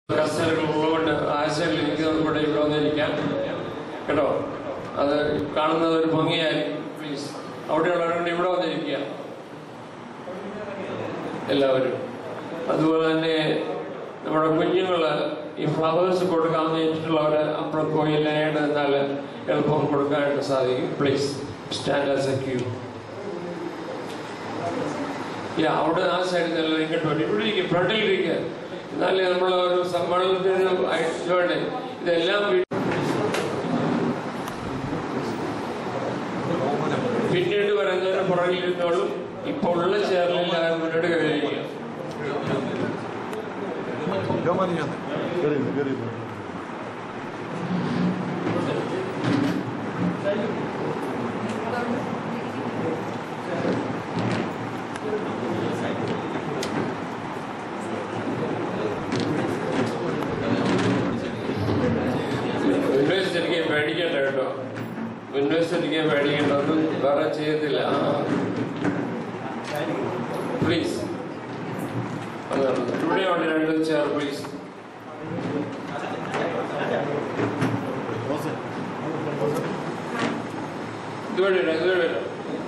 കസേരകൾ ഉള്ളതുകൊണ്ട് ആശയിൽ എനിക്ക് ഉൾപ്പെടെ ഇവിടെ വന്നിരിക്കാം കേട്ടോ അത് കാണുന്നത് ഒരു ഭംഗിയായി പ്ലീസ് അവിടെയുള്ളവരുണ്ട് ഇവിടെ വന്നിരിക്കുക എല്ലാവരും അതുപോലെ തന്നെ നമ്മുടെ കുഞ്ഞുങ്ങൾ ഈ ഫ്ലവേഴ്സ് കൊടുക്കാമെന്ന് വെച്ചിട്ടുള്ളവർ അപ്പുറം കോയിലായിട്ട് നിന്നാൽ എളുപ്പം കൊടുക്കാനായിട്ട് സാധിക്കും please stand as a queue യാ അവിടെ ആ സൈഡിൽ നിന്ന് എല്ലാവരും ഇങ്ങോട്ട് വരും ഇവിടെ ഇരിക്കും ഫ്രണ്ടിൽ ഇരിക്കുക എന്നാലേ നമ്മൾ ഒരു സമ്മേളനത്തിന് ആയിട്ട് വേണ്ടേ ഇതെല്ലാം വീ- പിന്നീട് വരുന്നവരെ പുറകിലിരുന്നോളും ഇപ്പോൾ ഉള്ള ചേർന്നിൽ എല്ലാവരും മുന്നോട്ട് കഴിയുക Querido, querido. ഇൻവെസ്റ്റ് എനിക്ക് പേടിക്കണ്ട കേട്ടോ ഇൻവെസ്റ്റ് എനിക്ക് പേടിക്കണ്ട ഒന്നും വേറെ ചെയ്യത്തില്ല പ്ലീസ് ഇവിടെ ഉണ്ട് രണ്ട് ചെയർ പ്ലീസ് ഇതുവഴി ഇടാം, ഇതുവഴി ഇടാം.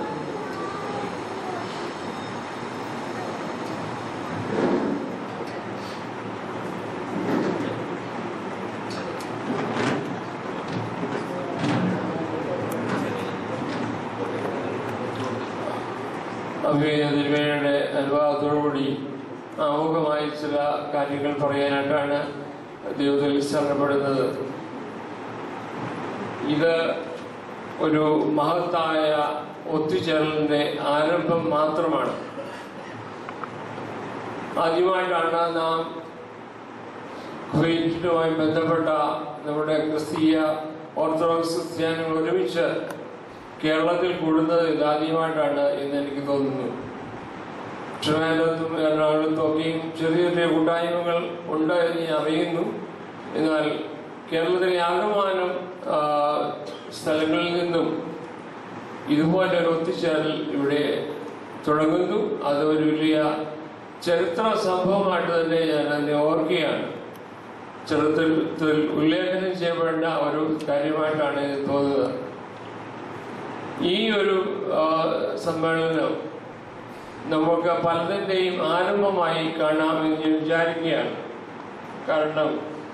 അഭിനയ തിരുവേനയുടെ അനുവാദത്തോടുകൂടി ആമുഖമായി ചില കാര്യങ്ങൾ പറയാനായിട്ടാണ് ദൈവത്തിൽ ശരണപ്പെടുന്നത് ഇത് ഒരു മഹത്തായ ഒത്തുചേരലിന്റെ ആരംഭം മാത്രമാണ് ആദ്യമായിട്ടാണ് നാം കുവൈറ്റുമായി ബന്ധപ്പെട്ട നമ്മുടെ ക്രിസ്തീയ ഓർത്തഡോക്സ് ക്രിസ്ത്യാനികൾ ഒരുമിച്ച് കേരളത്തിൽ കൂടുന്നത് ഇതാദ്യമായിട്ടാണ് എന്ന് എനിക്ക് തോന്നുന്നു ട്രിവാൻഡ്രത്തും എറണാകുളത്തും ഒക്കെയും ചെറിയ ചെറിയ കൂട്ടായ്മകൾ ഉണ്ട് എന്ന് ഞാൻ അറിയുന്നു എന്നാൽ കേരളത്തിലെ ആകമാനം ആ, സ്ഥലങ്ങളിൽ നിന്നും ഇതുപോലെ ഒരു ഒത്തുചേരൽ ഇവിടെ തുടങ്ങുന്നു അത് ഒരു വലിയ ചരിത്ര സംഭവമായിട്ട് തന്നെ ഞാൻ അതിനെ ഓർക്കുകയാണ് ചരിത്രത്തിൽ ഉല്ലേഖനം ചെയ്യപ്പെടേണ്ട ഒരു കാര്യമായിട്ടാണ് ഇത് തോന്നുന്നത് ഈ ഒരു ആ, സമ്മേളനം നമുക്ക് പലതിൻ്റെയും ആരംഭമായി കാണാമെന്ന് ഞാൻ വിചാരിക്കുകയാണ് കാരണം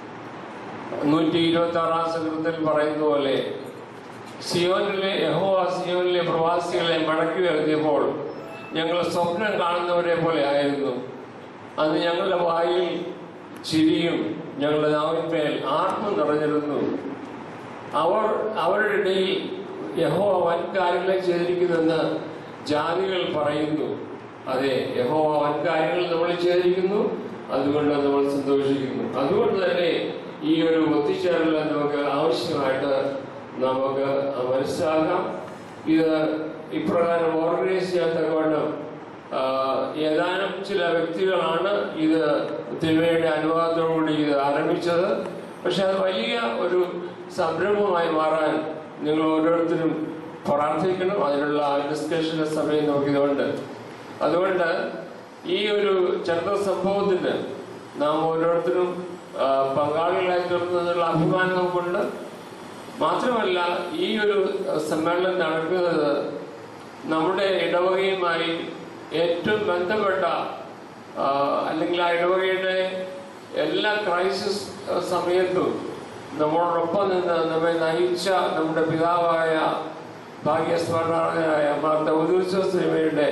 നൂറ്റി ഇരുപത്തി ആറാം സംഘത്തിൽ പറയുന്ന പോലെ സിയോനിലെ യഹോവ സിയോനിലെ പ്രവാസികളെ മടക്കി വരുത്തിയപ്പോൾ ഞങ്ങൾ സ്വപ്നം കാണുന്നവരെ പോലെ ആയിരുന്നു അന്ന് ഞങ്ങളുടെ വായിൽ ചിരിയും ഞങ്ങളുടെ നാവിന്മേൽ ആർക്കും നിറഞ്ഞിരുന്നു അവർ അവരുടെ ഇടയിൽ യഹോവ വൻ കാര്യങ്ങളെ ചെയ്തിരിക്കുന്നെന്ന് ജാതികൾ പറയുന്നു അതെ യഹോവ വൻ കാര്യങ്ങൾ നമ്മൾ ചെയ്തിരിക്കുന്നു അതുകൊണ്ട് നമ്മൾ സന്തോഷിക്കുന്നു അതുകൊണ്ട് തന്നെ ഈ ഒരു ഒത്തുചേരൽ നമുക്ക് ആവശ്യമായിട്ട് നമുക്ക് മനസ്സിലാക്കാം ഇത് ഇപ്രകാരം ഓർഗനൈസ് ചെയ്യാൻ തക്കവണ്ണം ആ, ഏതാനും ചില വ്യക്തികളാണ് ഇത് തിരുവയുടെ അനുവാദത്തോടുകൂടി ഇത് ആരംഭിച്ചത് പക്ഷെ അത് വലിയ ഒരു സംരംഭമായി മാറാൻ നിങ്ങൾ ഓരോരുത്തരും പ്രാർത്ഥിക്കണം അതിനുള്ള ഡിസ്കഷന്റെ സമയം നോക്കിയതുകൊണ്ട് അതുകൊണ്ട് ഈ ഒരു ചരിത്ര സംഭവത്തിന് നാം ഓരോരുത്തരും ആ, പങ്കാളികളായി തീർന്നതിനുള്ള അഭിമാനം നമുക്കുണ്ട് മാത്രമല്ല ഈ ഒരു സമ്മേളനം നടക്കുന്നത് നമ്മുടെ ഇടവകയുമായി ഏറ്റവും ബന്ധപ്പെട്ട ആ, അല്ലെങ്കിൽ ആ ഇടവകയുടെ എല്ലാ ക്രൈസിസ് സമയത്തും നമ്മളോടൊപ്പം നിന്ന് നമ്മെ നയിച്ച നമ്മുടെ പിതാവായ ഭാഗ്യസ്മരണായ മാർ ദൗദൂശ്വസിനിമയുടെ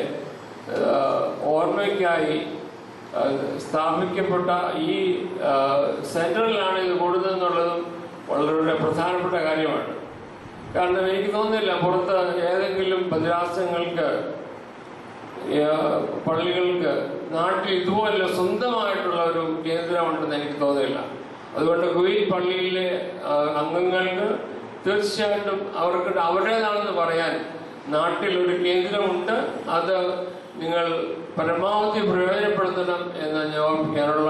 ഓർമ്മയ്ക്കായി ആ, സ്ഥാപിക്കപ്പെട്ട ഈ ആ, സെന്ററിലാണ് ഇത് കൂടുന്നതെന്നുള്ളതും വളരെ പ്രധാനപ്പെട്ട കാര്യമാണ് കാരണം എനിക്ക് തോന്നുന്നില്ല പുറത്ത് ഏതെങ്കിലും ഭദ്രാസനങ്ങൾക്ക് ഏഹ്, പള്ളികൾക്ക് നാട്ടിൽ ഇതുപോലെ സ്വന്തമായിട്ടുള്ള ഒരു കേന്ദ്രമുണ്ടെന്ന് എനിക്ക് തോന്നുന്നില്ല അതുകൊണ്ട് കുവൈറ്റ് പള്ളിയിലെ ആ, അംഗങ്ങൾക്ക് തീർച്ചയായിട്ടും അവർക്ക് അവരുടേതാണെന്ന് പറയാൻ നാട്ടിൽ ഒരു കേന്ദ്രമുണ്ട് അത് നിങ്ങൾ പരമാവധി പ്രയോജനപ്പെടുത്തണം എന്ന് ഞാൻ ഓർമ്മിക്കാനുള്ള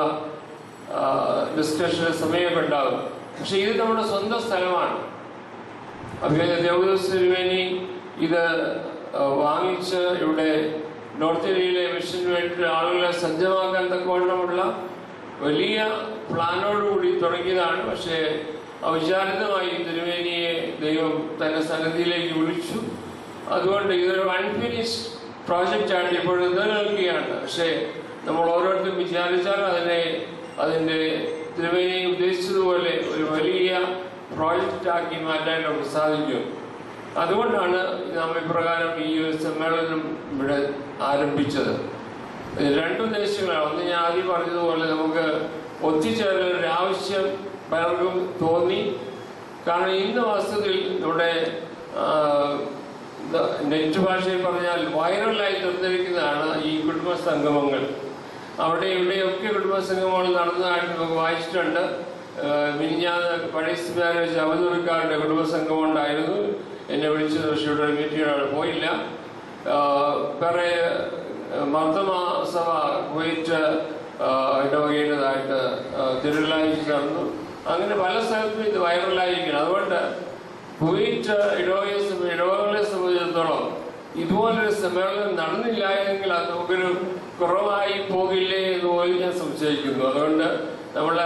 ഡിസ്കഷന് സമയമൊക്കെ ഉണ്ടാകും പക്ഷെ ഇത് നമ്മുടെ സ്വന്തം സ്ഥലമാണ് അഭിനയ ദേവദാസ് തിരുവേനി ഇത് ആ, വാങ്ങിച്ച് ഇവിടെ നോർത്ത് ഇന്ത്യയിലെ മിഷന് വേണ്ടി ആളുകളെ സജ്ജമാക്കാൻ തക്കവണ്ണമുള്ള വലിയ പ്ലാനോടുകൂടി തുടങ്ങിയതാണ് പക്ഷേ ഔചാരിതമായി തിരുവേനിയെ ദൈവം തന്റെ സന്നിധിയിലേക്ക് വിളിച്ചു അതുകൊണ്ട് ഇതൊരു അൺഫിനിഷ് പ്രോജക്റ്റാണ് ഇപ്പോഴും നിലനിൽക്കുകയാണ് പക്ഷേ നമ്മൾ ഓരോരുത്തരും വിചാരിച്ചാൽ അതിനെ അതിൻ്റെ തിരുവേനിയെ ഉദ്ദേശിച്ചതുപോലെ ഒരു വലിയ പ്രോജക്റ്റാക്കി മാറ്റാൻ നമുക്ക് സാധിക്കും അതുകൊണ്ടാണ് നാം ഇപ്രകാരം ഈ ഒരു സമ്മേളനം ഇവിടെ ആരംഭിച്ചത് ഇത് രണ്ട് ഉദ്ദേശങ്ങളാണ് ഒന്ന് ഞാൻ ആദ്യം പറഞ്ഞതുപോലെ നമുക്ക് ഒത്തുചേരൽ ഒരു ആവശ്യം പലർക്കും തോന്നി കാരണം ഇന്ന് വാസ്തവത്തിൽ നമ്മുടെ ആ, എന്താ, നെറ്റ് ഭാഷയിൽ പറഞ്ഞാൽ വൈറലായി തീർന്നിരിക്കുന്നതാണ് ഈ കുടുംബ സംഗമങ്ങൾ അവിടെ ഇവിടെയൊക്കെ കുടുംബ സംഗമങ്ങൾ നടന്നതായിട്ട് നമുക്ക് വായിച്ചിട്ടുണ്ട് മിനിഞ്ഞാന്ന് പഴയ വെച്ച് അവതൂറിക്കാരുടെ കുടുംബ സംഗമം ഉണ്ടായിരുന്നു എന്നെ വിളിച്ചത് പക്ഷേ ഇവിടെ മീറ്റിംഗിനാണ് പോയില്ല ആ, വേറെ മർദ്ദമ സഭ കുവൈറ്റ് ഇടവകയുടേതായിട്ട് തിരുവല്ലാഴ്ച നടന്നു അങ്ങനെ പല സ്ഥലത്തും ഇത് വൈറലായിരിക്കണം അതുകൊണ്ട് കുവൈറ്റ് ഇടവകയെ സംബ- ഇടവകളെ സംബന്ധിച്ചിടത്തോളം ഇതുപോലൊരു സമ്മേളനം നടന്നില്ല എങ്കിൽ അത് നമുക്കൊരു കുറവായി പോകില്ലേ എന്ന് പോലും ഞാൻ സംശയിക്കുന്നു അതുകൊണ്ട് നമ്മൾ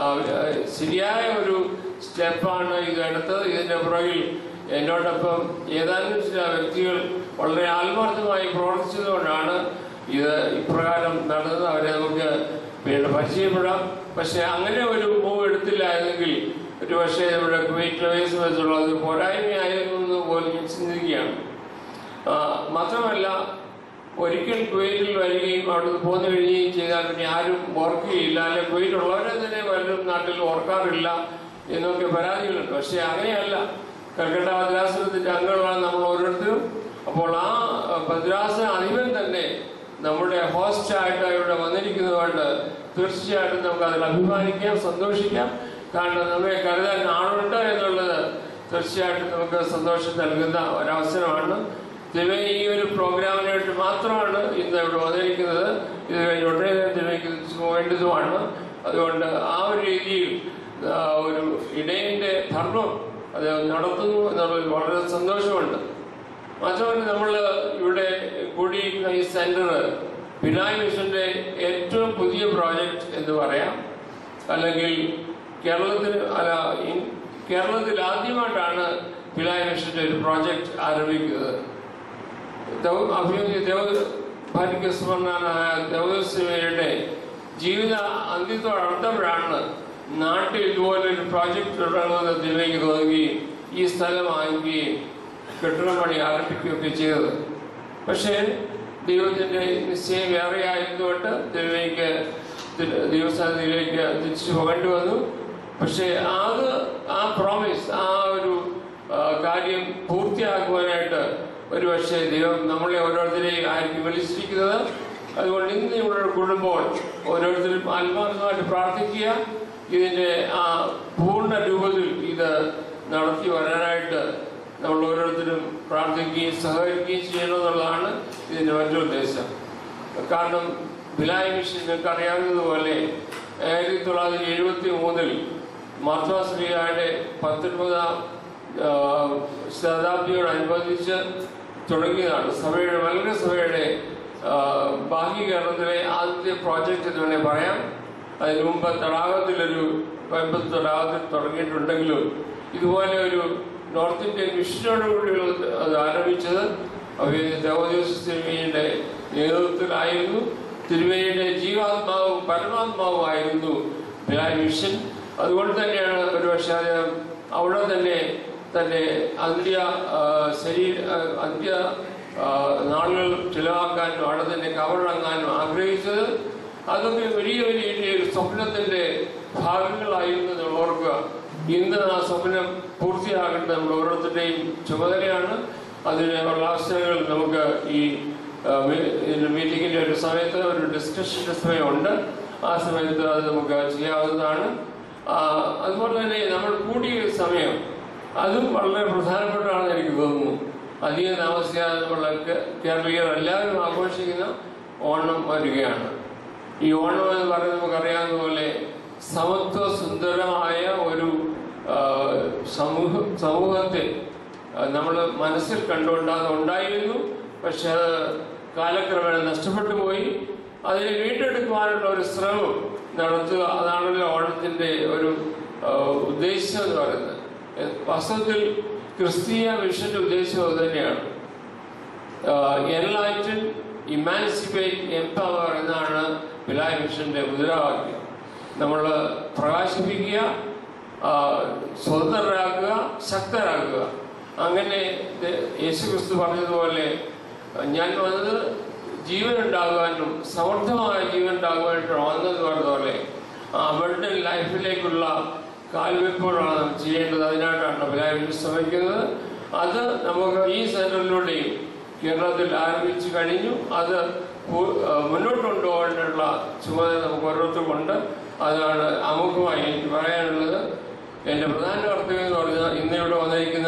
ശരിയായ ഒരു സ്റ്റെപ്പാണ് ഇത് എടുത്തത് ഇതിന്റെ പുറകിൽ എന്നോടൊപ്പം ഏതാനും ചില വ്യക്തികൾ വളരെ ആത്മാർത്ഥമായി പ്രവർത്തിച്ചതുകൊണ്ടാണ് ഇത് ഇപ്രകാരം നടന്നത് അവരെ നമുക്ക് പിന്നീട് പരിചയപ്പെടാം പക്ഷെ അങ്ങനെ ഒരു മൂവ് എടുത്തില്ലായിരുന്നെങ്കിൽ ഒരു പക്ഷേ നമ്മുടെ കുവൈറ്റ് സംബന്ധിച്ചുള്ള ഒരു പോരായ്മയായിരുന്നു എന്ന് പോലും ഞാൻ ചിന്തിക്കുകയാണ് ആ, മാത്രമല്ല ഒരിക്കൽ കുവൈറ്റിൽ വരികയും അവിടുന്ന് പോന്നു കഴിയുകയും ചെയ്താൽ പിന്നെ ആരും ഓർക്കുകയില്ല അല്ലെ കുവൈറ്റുള്ളവരെ തന്നെ പലരും നാട്ടിൽ ഓർക്കാറില്ല എന്നൊക്കെ പരാതികളുണ്ട് പക്ഷെ അങ്ങനെയല്ല കൽക്കട്ട ഭദ്രാസനത്തിന്റെ അംഗങ്ങളാണ് നമ്മൾ ഓരോരുത്തരും അപ്പോൾ ആ ഭദ്രാസന അധിപൻ തന്നെ നമ്മുടെ ഹോസ്റ്റായിട്ട് ഇവിടെ വന്നിരിക്കുന്നതുകൊണ്ട് തീർച്ചയായിട്ടും നമുക്ക് അതിൽ അഭിമാനിക്കാം സന്തോഷിക്കാം കാരണം നമ്മെ കരുതാൻ ആളുണ്ട് എന്നുള്ളത് തീർച്ചയായിട്ടും നമുക്ക് സന്തോഷം നൽകുന്ന ഒരവസരമാണ് ദിവേ ഈ ഒരു പ്രോഗ്രാമിനായിട്ട് മാത്രമാണ് ഇന്ന് ഇവിടെ വന്നിരിക്കുന്നത് ഇത് കഴിഞ്ഞ് ഉടനെ തന്നെ ദിവയ്ക്ക് തിരിച്ചു പോകേണ്ടതുമാണ് അതുകൊണ്ട് ആ ഒരു രീതിയിൽ ആ, ഒരു ഇടയന്റെ ധർമ്മം അത് നടത്തുന്നു എന്നുള്ളതിൽ വളരെ സന്തോഷമുണ്ട് മാത്രമല്ല നമ്മൾ ഇവിടെ കൂടിയിരിക്കുന്ന ഈ സെന്റർ പിനായ് മിഷന്റെ ഏറ്റവും പുതിയ പ്രോജക്റ്റ് എന്ന് പറയാം അല്ലെങ്കിൽ കേരളത്തിൽ അല്ല ഇൻ- കേരളത്തിൽ ആദ്യമായിട്ടാണ് പിനായ് മിഷന്റെ ഒരു പ്രോജക്റ്റ് ആരംഭിക്കുന്നത് ദൗ- അഭിമന്യ ദേവ ഭാര്യസ്മരണായ ദേവസ്വയുടെ ജീവിത അന്ത്യത്തോടടുത്തപ്പോഴാണ് നാട്ടിൽ ഇതുപോലൊരു പ്രോജക്റ്റ് തുടങ്ങുമെന്ന് ദിലേക്ക് തോന്നുകയും ഈ സ്ഥലം വാങ്ങുകയും കെട്ടിടം പണി ആരംഭിക്കുകയൊക്കെ ചെയ്തത് പക്ഷേ ദൈവത്തിന്റെ നിശ്ചയം വേറെ ആയതുകൊണ്ട് ദിലേക്ക് ദൈവസ്ഥാനത്തിലേക്ക് തിരിച്ചു പോകേണ്ടി വന്നു പക്ഷേ അത് ആ പ്രോമിസ് ആ ഒരു ആ, കാര്യം പൂർത്തിയാക്കുവാനായിട്ട് ഒരു പക്ഷേ ദൈവം നമ്മളെ ഓരോരുത്തരെയും ആയിരിക്കും വിളിച്ചിരിക്കുന്നത് അതുകൊണ്ട് ഇന്ന് ഇവിടെ കൂടുമ്പോൾ ഓരോരുത്തരും ആത്മാർത്ഥമായിട്ട് പ്രാർത്ഥിക്കുക ഇതിന്റെ ആ പൂർണ്ണ രൂപത്തിൽ ഇത് നടത്തി വരാനായിട്ട് നമ്മൾ ഓരോരുത്തരും പ്രാർത്ഥിക്കുകയും സഹകരിക്കുകയും ചെയ്യണമെന്നുള്ളതാണ് ഇതിന്റെ മറ്റൊരു ഉദ്ദേശം കാരണം ബിലായ് മിഷൻ നിങ്ങൾക്ക് അറിയാവുന്നതുപോലെ ആയിരത്തി തൊള്ളായിരത്തി എഴുപത്തി മൂന്നിൽ മാർത്തോശ്രീയുടെ പത്തൊൻപതാം ആ, ശതാബ്ദിയോടനുബന്ധിച്ച് തുടങ്ങിയതാണ് സഭയുടെ മലങ്കര സഭയുടെ ആ, ബാഹ്യീകരണത്തിലെ ആദ്യത്തെ പ്രോജക്റ്റ് എന്ന് വേണേൽ പറയാം അതിന് മുമ്പ് തടാകത്തിലൊരു കോയമ്പത്തൂർ തടാകത്തിൽ തുടങ്ങിയിട്ടുണ്ടെങ്കിലും ഇതുപോലെ ഒരു നോർത്ത് ഇന്ത്യൻ മിഷനോടുകൂടി അത് ആരംഭിച്ചത് ദേവദോസ് തിരുമേനിയുടെ നേതൃത്വത്തിലായിരുന്നു തിരുമേനിയുടെ ജീവാത്മാവും പരമാത്മാവുമായിരുന്നു ബിലായ് മിഷൻ അതുകൊണ്ട് തന്നെയാണ് ഒരുപക്ഷെ അദ്ദേഹം അവിടെ തന്നെ തന്റെ അന്ത്യ ആ, ശരീര ആ, അന്ത്യ ആ, നാളുകൾ ചിലവാക്കാനും അവിടെ തന്നെ കവറടങ്ങാനും ആഗ്രഹിച്ചത് അതൊക്കെ വലിയ വലിയ ഒരു സ്വപ്നത്തിന്റെ ഭാഗങ്ങളായിരുന്നു നമ്മൾ ഓർക്കുക ഇന്ന് ആ സ്വപ്നം പൂർത്തിയാകേണ്ടത് നമ്മൾ ഓരോരുത്തരുടെയും ചുമതലയാണ് അതിനുള്ള അവസരങ്ങൾ നമുക്ക് ഈ ആ, മീ- ഇതിന്റെ മീറ്റിംഗിന്റെ ഒരു സമയത്ത് ഒരു ഡിസ്കഷന്റെ സമയമുണ്ട് ആ സമയത്ത് അത് നമുക്ക് ചെയ്യാവുന്നതാണ് ആ, അതുപോലെ തന്നെ നമ്മൾ കൂടിയ സമയം അതും വളരെ പ്രധാനപ്പെട്ടതാണെന്ന് എനിക്ക് തോന്നുന്നു അധികം താമസിയാതെ നമ്മൾ കേരളീയർ എല്ലാവരും ആഘോഷിക്കുന്ന ഓണം വരികയാണ് ഈ ഓണം എന്ന് പറയുന്നത് നമുക്കറിയാവുന്ന പോലെ സമത്വ സുന്ദരമായ ഒരു ആ, സമൂഹ സമൂഹത്തെ നമ്മൾ മനസ്സിൽ കണ്ടുകൊണ്ട് അത് ഉണ്ടായിരുന്നു പക്ഷെ അത് കാലക്രമേണ നഷ്ടപ്പെട്ടു പോയി അതിനെ വീണ്ടെടുക്കുവാനുള്ള ഒരു ശ്രമം നടത്തുക അതാണല്ലോ ഓണത്തിൻ്റെ ഒരു ആ, ഉദ്ദേശം എന്ന് പറയുന്നത് എ- വാസ്തവത്തിൽ ക്രിസ്തീയ മിഷന്റെ ഉദ്ദേശം അത് തന്നെയാണ് എൻലൈറ്റൻ ഇമാൻസിപ്പേറ്റ് എംപവർ എന്നാണ് പിലായ മിഷന്റെ മുദ്രാവാക്യം നമ്മൾ പ്രകാശിപ്പിക്കുക ആ, സ്വതന്ത്രരാക്കുക ശക്തരാക്കുക അങ്ങനെ ദ- യേശുക്രിസ്തു പറഞ്ഞതുപോലെ ഞാൻ വന്നത് ജീവൻ ഉണ്ടാകുവാനും സമർത്ഥമായ ജീവൻ ഉണ്ടാകുവാനായിട്ട് വന്നെന്ന് പറഞ്ഞതുപോലെ അവരുടെ ലൈഫിലേക്കുള്ള കാൽവെപ്പുകളാണ് നാം ചെയ്യേണ്ടത് അതിനായിട്ടാണ് പിലായ ശ്രമിക്കുന്നത് അത് നമുക്ക് ഈ സെന്ററിലൂടെയും കേരളത്തിൽ ആരംഭിച്ചു കഴിഞ്ഞു അത് പൂ- ആ, മുന്നോട്ട് കൊണ്ടുപോകാനുള്ള ചുമതല നമുക്ക് ഓരോരുത്തർക്കുണ്ട് അതാണ് അമുഖമായി എനിക്ക് പറയാനുള്ളത് എൻ്റെ പ്രധാന കർത്തവ്യം എന്ന് പറഞ്ഞാൽ ഇന്ന് ഇവിടെ വന്നിരിക്കുന്ന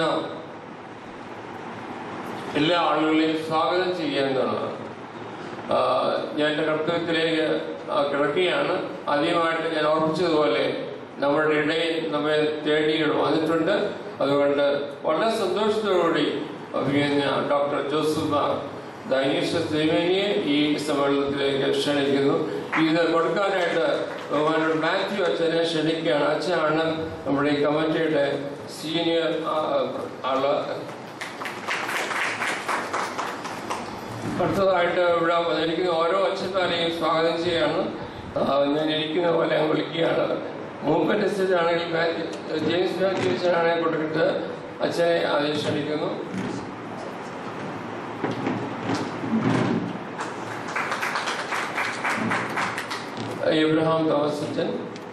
എല്ലാ ആളുകളെയും സ്വാഗതം ചെയ്യുക എന്നുള്ളതാണ് ആ, ഞാൻ എൻ്റെ കർത്തവ്യത്തിലേക്ക് ആ, കിടക്കുകയാണ് ആദ്യമായിട്ട് ഞാൻ ഓർമ്മിച്ചതുപോലെ നമ്മുടെ ഇടയിൽ നമ്മെ തേടികൾ വന്നിട്ടുണ്ട് അതുകൊണ്ട് വളരെ സന്തോഷത്തോടുകൂടി അഭിനന്ദ ഡോക്ടർ ജോസഫ് മാർ ദൈനീഷ തിരുമേനിയെ ഈ സമ്മേളനത്തിലേക്ക് ക്ഷണിക്കുന്നു ഇത് കൊടുക്കാനായിട്ട് ബഹുമാനോട് മാത്യു അച്ഛനെ ക്ഷണിക്കുകയാണ് അച്ഛനാണ് നമ്മുടെ ഈ കമ്മിറ്റിയുടെ സീനിയർ ആള് അടുത്തതായിട്ട് ഇവിടെ വന്നിരിക്കുന്ന ഓരോ അച്ഛന്മാരെയും സ്വാഗതം ചെയ്യാണ് ആ, ഞാൻ ഇരിക്കുന്ന പോലെ അങ്ങ് വിളിക്കുകയാണ് മൂപ്പൻ ആണെങ്കിൽ മാത്യു ജെയിംസ് മാത്യു അച്ഛനാണെങ്കിൽ കൊടുത്തിട്ട് അച്ഛനെ ആദ്യം ക്ഷണിക്കുന്നു എബ്രഹാം തോമസ് അച്ഛൻ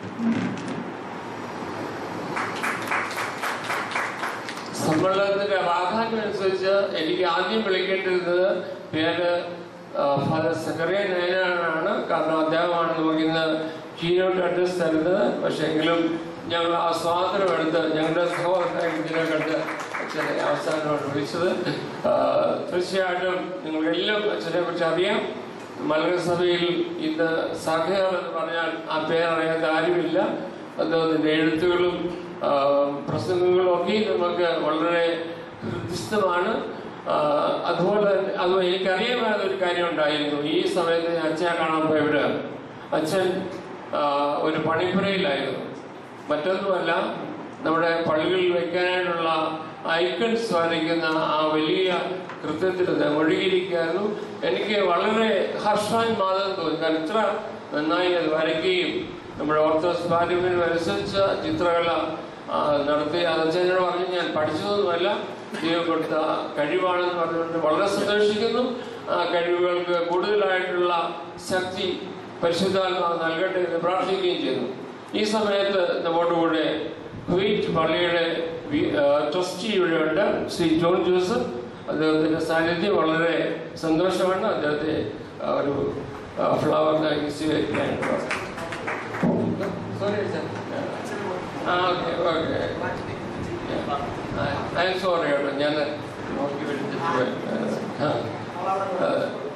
സമ്മേളനത്തിന്റെ പ്രാധാന്യം അനുസരിച്ച് എനിക്ക് ആദ്യം വിളിക്കേണ്ടിരുന്നത് പേര് ആ, ഫാദർ സക്കറിയ നയനാണ് കാരണം അദ്ദേഹമാണ് നമുക്കിന്ന് കീനോട്ട് അഡ്രസ് തരുന്നത് പക്ഷേ എങ്കിലും ഞങ്ങൾ ആ സ്വാതന്ത്ര്യം എടുത്ത് ഞങ്ങളുടെ സഹോദരനായി ഇതിനെ കണ്ട് അച്ഛനെ അവസാനമായിട്ട് വിളിച്ചത് ആ, തീർച്ചയായിട്ടും നിങ്ങൾക്കെല്ലാം അച്ഛനെ കുറിച്ച് അറിയാം മലങ്കര സഭയിൽ ഇന്ന് സഹേർ എന്ന് പറഞ്ഞാൽ ആ പേരറിയാത്ത ആരുമില്ല അദ്ദേഹത്തിൻ്റെ എഴുത്തുകളും ആ, പ്രസംഗങ്ങളും ഒക്കെ നമുക്ക് വളരെ ഹൃദയസ്ഥമാണ് ആ, അതുപോലെ തന്നെ അത് എനിക്കറിയാമായിരുന്ന ഒരു കാര്യം ഉണ്ടായിരുന്നു ഈ സമയത്ത് ഞാൻ അച്ഛനെ കാണാൻ പോയവിടെ അച്ഛൻ ആ, ഒരു പണിപ്പുരയിലായിരുന്നു മറ്റൊന്നുമല്ല നമ്മുടെ പള്ളികളിൽ വയ്ക്കാനായിട്ടുള്ള ഐക്കൺസ് വരയ്ക്കുന്ന ആ വലിയ കൃത്യത്തിൽ അദ്ദേഹം ഒഴുകിയിരിക്കുകയായിരുന്നു എനിക്ക് വളരെ ഹർഷാന്മാദം തോന്നി കാരണം ഇത്ര നന്നായി അത് വരയ്ക്കുകയും നമ്മുടെ ഓർത്തഡോക്സ് പാരമ്പര്യം അനുസരിച്ച ചിത്രകല ആ, നടത്തി അത് അച്ഛനോട് പറഞ്ഞ് ഞാൻ പഠിച്ചതൊന്നുമല്ല ദൈവം കൊടുത്ത കഴിവാണെന്ന് പറഞ്ഞുകൊണ്ട് വളരെ സന്തോഷിക്കുന്നു ആ കഴിവുകൾക്ക് കൂടുതലായിട്ടുള്ള ശക്തി പരിശുദ്ധാത്മാവ് നൽകട്ടെ എന്ന് പ്രാർത്ഥിക്കുകയും ചെയ്യുന്നു ഈ സമയത്ത് നമ്മുടെ കൂടെ കുവൈറ്റ് പള്ളിയുടെ വി- ആ, ട്രസ്റ്റി ഇവിടെ ഉണ്ട് ശ്രീ ജോൺ ജോസഫ് അദ്ദേഹത്തിന്റെ സാന്നിധ്യം വളരെ സന്തോഷമാണ് അദ്ദേഹത്തെ ആ, ഒരു ഫ്ലവർ നൽകി സ്വീകരിക്കാനായിട്ട് സോറി സർ ആ okay okay I'm sorry കേട്ടോ ഞാൻ നോക്കി വിളിച്ചിട്ട് പോയി ആ ആ.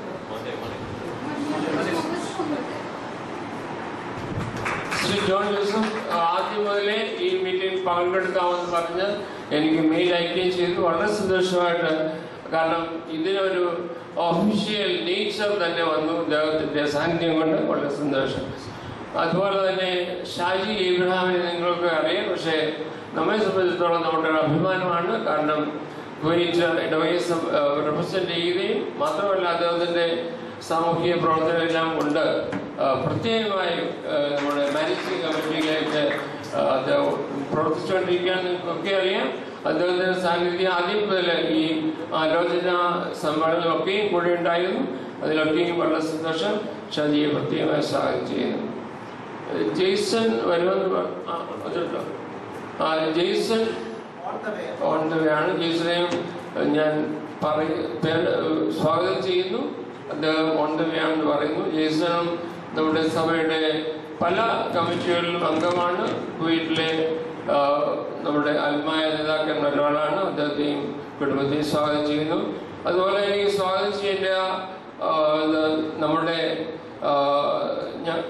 ശ്രീ ജോൺ ജോസഫ് ആദ്യം മുതലേ ഈ മീറ്റിംഗ് പങ്കെടുക്കാമെന്ന് പറഞ്ഞ് എനിക്ക് മെയിൽ അയക്കുകയും ചെയ്തു വളരെ സന്തോഷമായിട്ട് കാരണം ഇതിനൊരു ഒഫീഷ്യൽ നേച്ചർ തന്നെ വന്നു അദ്ദേഹത്തിൻ്റെ സാന്നിധ്യം കൊണ്ട് വളരെ സന്തോഷം അതുപോലെ തന്നെ ഷാജി ഇബ്രഹാമിനെ നിങ്ങൾക്ക് അറിയാം പക്ഷേ നമ്മെ സംബന്ധിച്ചിടത്തോളം നമ്മുടെ ഒരു അഭിമാനമാണ് കാരണം കുവൈറ്റ് ഇടവകയെ റെപ്രസെന്റ് ചെയ്യുകയും മാത്രമല്ല അദ്ദേഹത്തിന്റെ സാമൂഹിക പ്രവർത്തനമെല്ലാം കൊണ്ട് ആ, പ്രത്യേകമായും ആ, നമ്മുടെ മാനേജിംഗ് കമ്മിറ്റിയിലേക്ക് ആ, അദ്ദേഹം പ്രവർത്തിച്ചുകൊണ്ടിരിക്കുകയാണ് നിങ്ങൾക്കൊക്കെ അറിയാം അദ്ദേഹത്തിന്റെ സാന്നിധ്യം ആദ്യം മുതൽ ഈ ആലോചന സമ്മേളനമൊക്കെയും കൂടെ ഉണ്ടായിരുന്നു അതിലൊക്കെയും വളരെ സന്തോഷം ഷാജിയെ പ്രത്യേകമായി സ്വാഗതം ചെയ്യുന്നു ജെയ്സൺ വരുമെന്ന് പ- ആ, അതുണ്ടോ ആ ജെയ്സൺ ഓൺ ദ വേ ആണ് ജെയ്സനെയും ഞാൻ പറയ പേര് സ്വാഗതം ചെയ്യുന്നു അദ്ദേഹം ഓൺ ദ വേ ആണെന്ന് പറയുന്നു ജെയ്സണും നമ്മുടെ സഭയുടെ പല കമ്മിറ്റികളിലും അംഗമാണ് കുവൈറ്റിലെ ആ, നമ്മുടെ അൽമായ നേതാക്കളിൽ ഒരാളാണ് അദ്ദേഹത്തെയും കുടുംബത്തെയും സ്വാഗതം ചെയ്യുന്നു അതുപോലെ എനിക്ക് സ്വാഗതം ചെയ്യേണ്ട ആ, ഇത് നമ്മുടെ ആ, ഞാൻ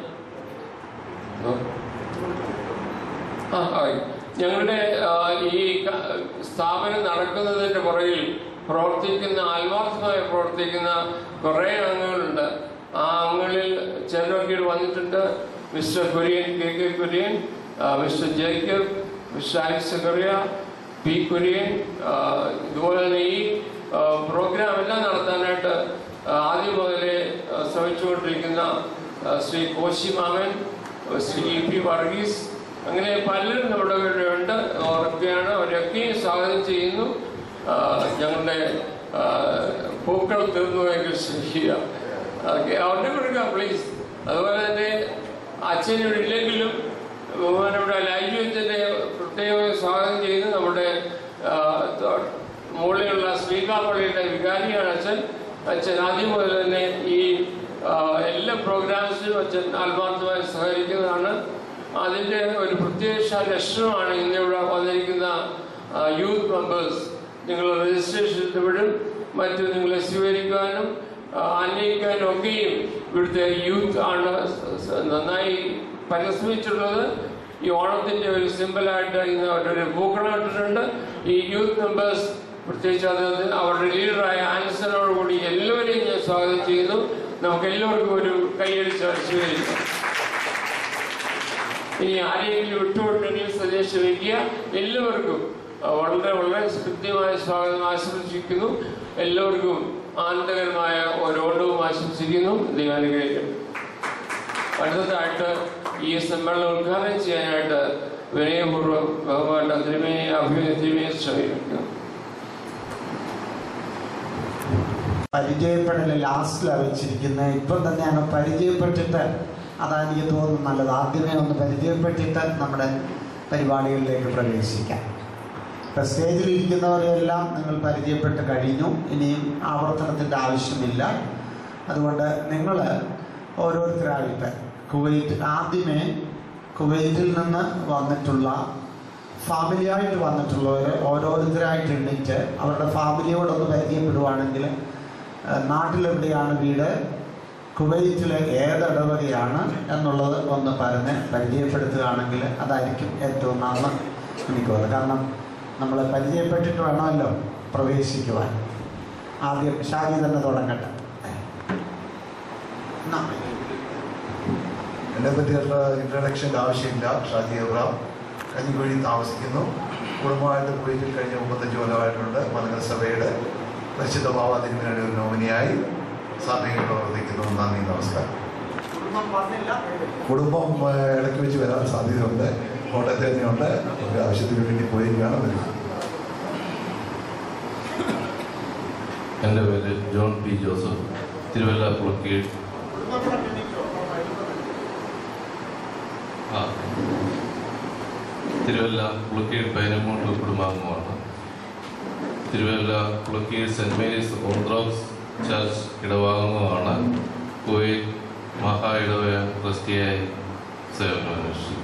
ആ, ആയി. ഞങ്ങളുടെ ആ, ഈ ക- സ്ഥാപനം നടക്കുന്നതിന്റെ പുറകിൽ പ്രവർത്തിക്കുന്ന ആത്മാർത്ഥമായി പ്രവർത്തിക്കുന്ന കുറേ അംഗങ്ങളുണ്ട് ആ അംഗങ്ങളിൽ ചിലരൊക്കെ ഇവിടെ വന്നിട്ടുണ്ട് mister Kurian K K Kurian ആ, mister Jacob mister Alice Zachariah P Kurian ആ, ഇതുപോലെ തന്നെ ഈ ആ, പ്രോഗ്രാം എല്ലാം നടത്താനായിട്ട് ആ, ആദ്യം മുതലേ ആ, ശ്രമിച്ചുകൊണ്ടിരിക്കുന്ന ആ, ശ്രീ കോശി മാമൻ ശ്രീ ഇ പി വർഗീസ് അങ്ങനെ പലരും നമ്മുടെ കൂടെ ഉണ്ട് അവരൊക്കെയാണ് അവരൊക്കെയും സ്വാഗതം ചെയ്യുന്നു ആ, ഞങ്ങളുടെ ആ, പൂക്കൾ തീർന്നു എങ്കിൽ ശ്രമിക്കുക ഓക്കെ അവരുടെ കൊടുക്കുക പ്ലീസ് അതുപോലെ തന്നെ അച്ഛൻ ഇവിടെ ഇല്ലെങ്കിലും ബഹുമാനപ്പെട്ട ലൈജു അച്ഛനെ പ്രത്യേകം സ്വാഗതം ചെയ്ത് നമ്മുടെ ആ, തൊ- മുകളിലുള്ള ശ്രീകാപ്പള്ളിയുടെ വികാരിയാണ് അച്ഛൻ അച്ഛൻ ആദ്യം മുതൽ തന്നെ ഈ ആ, എല്ലാ പ്രോഗ്രാംസിലും അച്ഛൻ ആത്മാർത്ഥമായി സഹകരിക്കുന്നതാണ് അതിൻ്റെ ഒരു പ്രത്യേക ലക്ഷണമാണ് ഇന്നിവിടെ വന്നിരിക്കുന്ന യൂത്ത് മെമ്പേഴ്സ് നിങ്ങൾ രജിസ്ട്രേഷൻ ഇടപെടും മറ്റു നിങ്ങളെ സ്വീകരിക്കാനും ആ, ആനയിക്കാനും ഒക്കെയും ഇവിടുത്തെ യൂത്ത് ആണ് സ- സ- നന്നായി പരിശ്രമിച്ചിട്ടുള്ളത് ഈ ഓണത്തിന്റെ ഒരു സിമ്പിളായിട്ട് ഇന്ന് അവരൊരു പൂക്കളമിട്ടിട്ടുണ്ട് ഈ യൂത്ത് മെമ്പേഴ്സ് പ്രത്യേകിച്ച് അത് അവരുടെ ലീഡറായ ആൻസനോട് കൂടി എല്ലാവരെയും ഞാൻ സ്വാഗതം ചെയ്യുന്നു നമുക്ക് എല്ലാവർക്കും ഒരു കൈയടിച്ച് സ്വീകരിക്കാം ഇനി ആരെങ്കിലും വിട്ടുകൊണ്ടെങ്കിൽ സന്ദേശം വയ്ക്കുക എല്ലാവർക്കും ആ, വളരെ വളരെ കൃത്യമായ സ്വാഗതം ആശംസിക്കുന്നു എല്ലാവർക്കും ആനന്ദകരമായ ഓരോടവും ആശംസിക്കുന്നു ദൈവാനുഗ്രഹിക്കും അടുത്തതായിട്ട് ഈ സമ്മേളനം ഉദ്ഘാടനം ചെയ്യാനായിട്ട് വിനയപൂർവ്വം ഭഗവാന്റെ തിരുമേനി അഭിനന്ദിമയെ ശ്രമിക്കുന്നു പരിചയപ്പെടൽ ലാസ്റ്റിലാണ് വെച്ചിരിക്കുന്നത് ഇപ്പം തന്നെ അങ്ങ് പരിചയപ്പെട്ടിട്ട് അതാണ് എനിക്ക് തോന്നുന്നു നല്ലത് ആദ്യമേ ഒന്ന് പരിചയപ്പെട്ടിട്ട് നമ്മുടെ പരിപാടികളിലേക്ക് പ്രവേശിക്കാം ഇപ്പം സ്റ്റേജിലിരിക്കുന്നവരെല്ലാം നിങ്ങൾ പരിചയപ്പെട്ട് കഴിഞ്ഞു ഇനിയും ആവർത്തനത്തിൻ്റെ ആവശ്യമില്ല അതുകൊണ്ട് നിങ്ങൾ ഓരോരുത്തരായിട്ട് കുവൈറ്റ് ആദ്യമേ കുവൈറ്റിൽ നിന്ന് വന്നിട്ടുള്ള ഫാമിലിയായിട്ട് വന്നിട്ടുള്ളവർ ഓരോരുത്തരായിട്ട് എണ്ണിച്ച് അവരുടെ ഫാമിലിയോടൊന്ന് പരിചയപ്പെടുവാണെങ്കിൽ ഏഹ്, നാട്ടിലെവിടെയാണ് വീട് കുവൈറ്റിലെ ഏതിടവകയാണ് എന്നുള്ളത് ഒന്ന് പറഞ്ഞ് പരിചയപ്പെടുത്തുകയാണെങ്കിൽ അതായിരിക്കും ഏറ്റവും നന്ന് എനിക്ക് തോന്നുന്നത് കാരണം നമ്മൾ പരിചയപ്പെട്ടിട്ട് വേണമല്ലോ പ്രവേശിക്കുവാൻ ആദ്യം ഷാജി തന്നെ തുടങ്ങട്ടെ എന്നാ. എന്നെ പറ്റിയുള്ള ഇൻട്രഡക്ഷൻ്റെ ആവശ്യമില്ല ഷാജി എബ്രാം കഞ്ഞിക്കുഴി താമസിക്കുന്നു കുടുംബമായിട്ട് കുവൈറ്റിൽ കഴിഞ്ഞ മുപ്പത്തഞ്ച് കൊല്ലമായിട്ടുണ്ട് മലങ്കര സഭയുടെ പരിശുദ്ധ ഭാവാതിരുമയുടെ ഒരു നോമിനിയായി സഭയിൽ പ്രവർത്തിക്കുന്നു നന്ദി നമസ്കാരം കുടുംബം ആ, ഇടയ്ക്ക് വെച്ച് വരാൻ സാധ്യതയുണ്ട് കോട്ടയത്ത് തന്നെയുണ്ട് ഒരു ആവശ്യത്തിന് വേണ്ടി പോയിരിക്കുകയാണ് വരുന്നത് എൻ്റെ പേര് John P Joseph Thiruvalla Pulikeezh ആ തിരുവല്ല പുളക്കീഴ് പൈനമൂണ്ട് കുടുംബാംഗമാണ് Thiruvalla Pulikeezh saint Mary's Orthodox church ഇടവാംഗമാണ് കുവൈറ്റ് മഹാ ഇടവയ ട്രസ്റ്റിയായി സേവനം അനുഷ്ഠിച്ചു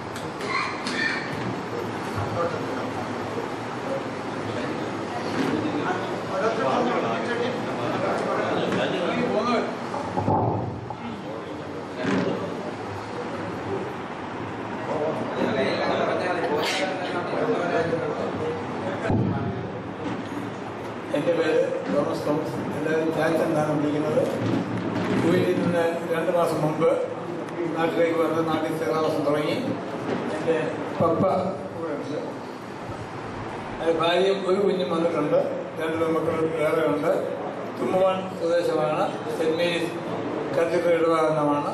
എൻ്റെ പേര് തോമസ് തോമസ് എല്ലാവരും ചാൻസ് എന്നാണ് വിളിക്കുന്നത് കുവൈറ്റിൽ നിന്ന് രണ്ട് മാസം മുമ്പ് നാട്ടിലേക്ക് വന്ന് നാട്ടിൽ സേവാസം തുടങ്ങി എൻ്റെ പപ്പ കൂടെ ഉണ്ട് എൻ്റെ ഭാര്യയും ഒരു കുഞ്ഞും വന്നിട്ടുണ്ട് രണ്ട് പെൺമക്കൾ വേറെ ഉണ്ട് തുമ്മുവാൻ സ്വദേശമാണ് സെൻറ് മേരീസ് കത്തീഡ്രൽ ഇടവാകുന്നതാണ്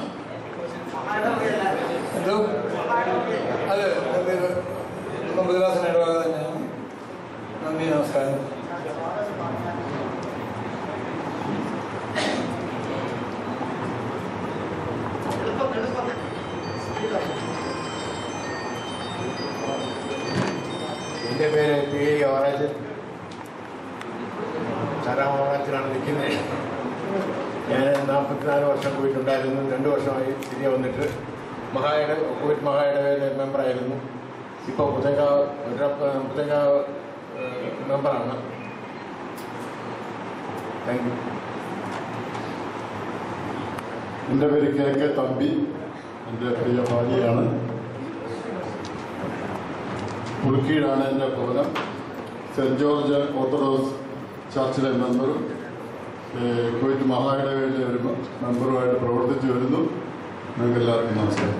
എന്തോ അത് മുമ്പതിദാസൻ ഇടവാക തന്നെയാണ് നന്ദി നമസ്കാരം എൻ്റെ പേര് പി ഐ യുവരാജൻ ചാരാമംഗലത്തിലാണ് നിൽക്കുന്നത് ഞാൻ നാൽപ്പത്തിനാല് വർഷം പോയിട്ടുണ്ടായിരുന്നു രണ്ട് വർഷമായി തിരികെ വന്നിട്ട് മഹായുടെ കുവൈറ്റ് മഹായിടവയിലെ മെമ്പറായിരുന്നു ഇപ്പോൾ പുതേകാവ് പുതേകാവ് മെമ്പറാണ് താങ്ക് യു എൻ്റെ പേര് കെ കെ തമ്പി എൻ്റെ പ്രിയ ഭാര്യയാണ് പുൽക്കീഴാണ് എൻ്റെ ഭവനം സെൻറ് ജോർജ് ഓർത്തഡോക്സ് ചർച്ചിലെ മെമ്പറും ഏഹ്, കുവൈറ്റ് മഹായിടവയിലെ ഒരു മെമ്പറുമായിട്ട് പ്രവർത്തിച്ചു വരുന്നു നിങ്ങൾക്ക് എല്ലാവർക്കും നമസ്കാരം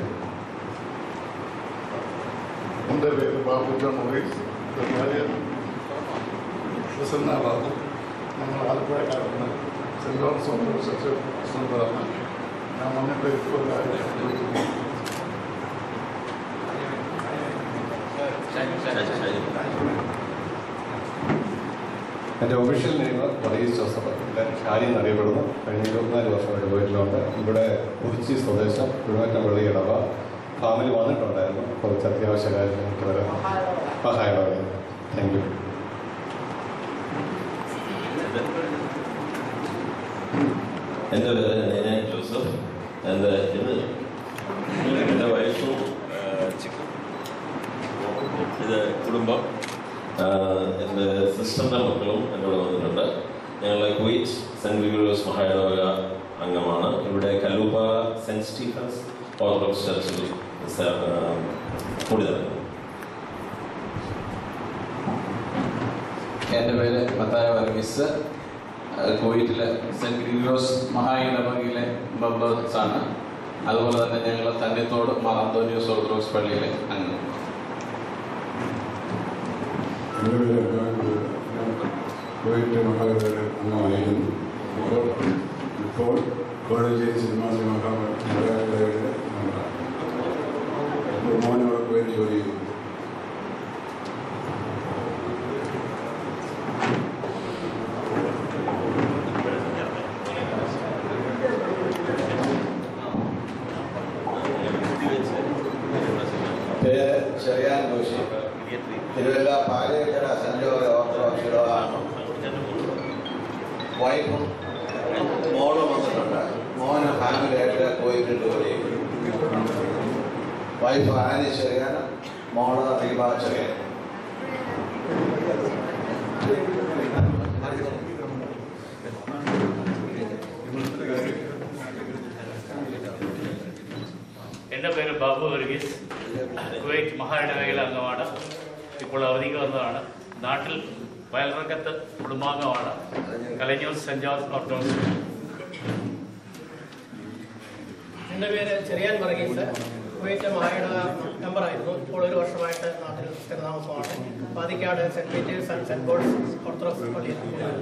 എൻ്റെ പേര് ബാബു ജോൺ മൊറീസ് എൻ്റെ ഭാര്യ പ്രസന്ന ബാബു നമ്മൾ ആലപ്പുഴക്കാരാണ് സെൻറ് ജോൺസ് സെൻറ്ററാണ് ഞാൻ വന്നിട്ട് ഇപ്പോൾ എൻ്റെ ഒഫീഷ്യൽ നെയിം വർഗീസ് ജോസഫ് എൻ്റെ ഷാരി എന്നറിയപ്പെടുന്നു കഴിഞ്ഞ ഇരുപത്തിനാല് വർഷമായിട്ട് പോയിട്ടുണ്ട് ഇവിടെ കുറിച്ചി സ്വദേശം കുഴുമറ്റം വെള്ളിയിടവ ഫാമിലി വന്നിട്ടുണ്ടായിരുന്നു കുറച്ച് അത്യാവശ്യ കാര്യങ്ങൾക്ക് വരെ സഹായമായിരുന്നു താങ്ക് യു എൻ്റെ പേര് നീന ജോസഫ് എൻ്റെ ഇത് എൻ്റെ വൈഫും ചിക്കും ഇത് കുടുംബം ആ, എൻ്റെ സിസ്റ്ററിൻ്റെ മക്കളും എൻ്റെ കൂടെ വന്നിട്ടുണ്ട് ഞങ്ങൾ കുവൈറ്റ് സെൻറ്റ് ഗ്രിഗോറിയസ് മഹായിടവക അംഗമാണ് ഇവിടെ കല്ലൂപ്പാറ സെൻറ്റ് സ്റ്റീഫൻസ് ഓർത്തഡോക്സ് ചർച്ചിൽ സ- ആ, കൂടി നടക്കുന്നു എൻ്റെ പേര് മത്തായ വർഗീസ് അഹ് കുവൈറ്റിലെ സെൻറ്റ് ഗ്രിഗോസ് മഹായിടവകയിലെ മെമ്പേഴ്സ് ആണ് അതുപോലെ തന്നെ ഞങ്ങൾ തന്നിത്തോട് മാർ അന്തോണിയോസ് ഓർത്തഡോക്സ് പള്ളിയിലെ അംഗം എൻ്റെ പേര് ജോൺ ഞാൻ കുവൈറ്റ് മഹാകരയുടെ അംഗമായിരുന്നു ഇപ്പോൾ ഇപ്പോൾ കോഴഞ്ചേരി സിനിമാസി മഹാകരയുടെ മോനോടെ കുവൈറ്റ് ജോലി ചെയ്യുന്നു പേര് Cherian Joshi Thiruvalla Palayakkara saint George Orthodox ഇടവാണ് വൈഫും മോളും വന്നിട്ടുണ്ട് മോന് ഫാമിലിയായിട്ട് പോയിട്ട് ജോലി ചെയ്യും വൈഫ് ആനി ചെറിയാൻ മോള് ദീപ ചെറിയാൻ എൻ്റെ പേര് ബാബു വർഗീസ് കുവൈറ്റ് മഹായിടവകയിലെ അംഗമാണ് ഇപ്പോൾ അവധിക്ക് വന്നതാണ് നാട്ടിൽ വയൽറക്കത്ത് കുടുംബാംഗമാണ് കലഞ്ഞൂർ സെൻറ് ജോർജ് ഓർത്തഡോക്സ് എൻ്റെ പേര് ചെറിയാൻ വർഗീസ് കുവൈറ്റ് മഹായിട മെമ്പറായിരുന്നു ഇപ്പോൾ ഒരു വർഷമായിട്ട് നാട്ടിൽ സ്ഥിരതാമസമാണ് Pathikkad saint Peter's and saint Paul's Orthodox പള്ളിയിൽ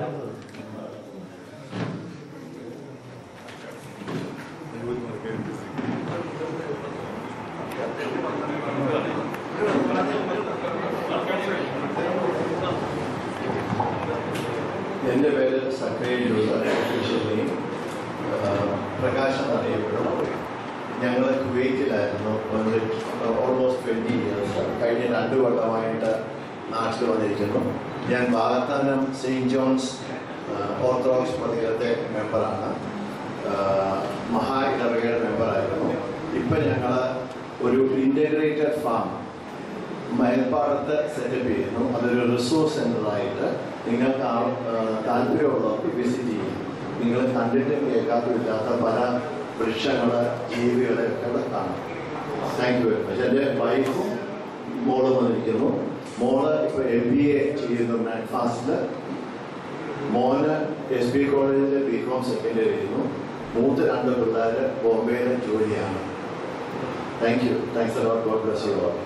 എൻ്റെ പേര് സക്രിയ ജോസഫ് ഒഫീഷ്യലി പ്രകാശം അറിയപ്പെടും ഞങ്ങൾ കുവൈറ്റിലായിരുന്നു ഓൾമോസ്റ്റ് ട്വൻറ്റി ഇയേഴ്സ് കഴിഞ്ഞ രണ്ട് കൊല്ലമായിട്ട് നാട്ടിൽ വന്നിരിക്കുന്നു ഞാൻ ഭാഗത്താനം സെയിൻറ്റ് ജോൺസ് ഓർത്തഡോക്സ് പള്ളിയിലത്തെ മെമ്പറാണ് മഹാ ഇടവകയുടെ മെമ്പറായിരുന്നു ഇപ്പം ഞങ്ങൾ ഒരു ഇൻ്റഗ്രേറ്റഡ് ഫാം മയൽപ്പാടത്ത് സെറ്റപ്പ് ചെയ്യുന്നു അതൊരു റിസോഴ്സ് സെൻ്ററായിട്ട് നിങ്ങൾക്ക് ആ ആ, താല്പര്യമുള്ളവർക്ക് വിസിറ്റ് ചെയ്യും നിങ്ങൾ കണ്ടിട്ടും കേൾക്കാത്തും ഇല്ലാത്ത പല വൃക്ഷങ്ങൾ ജീവികളെ ഒക്കെ ഇവിടെ കാണാം താങ്ക് യു വെരി മച്ച് എൻ്റെ വൈഫും മോള് വന്നിരിക്കുന്നു മോള് ഇപ്പോൾ എം ബി എ ചെയ്യുന്നു മാക്ഫാസ്റ്റിൽ മോന് എസ് ബി കോളേജിൽ ബി കോം സെക്കൻഡ് ഇയർ ചെയ്യുന്നു മൂത്ത രണ്ട് പിള്ളേർ ബോംബെയിലെ ജോലിയാണ് thank you thanks a lot God bless you all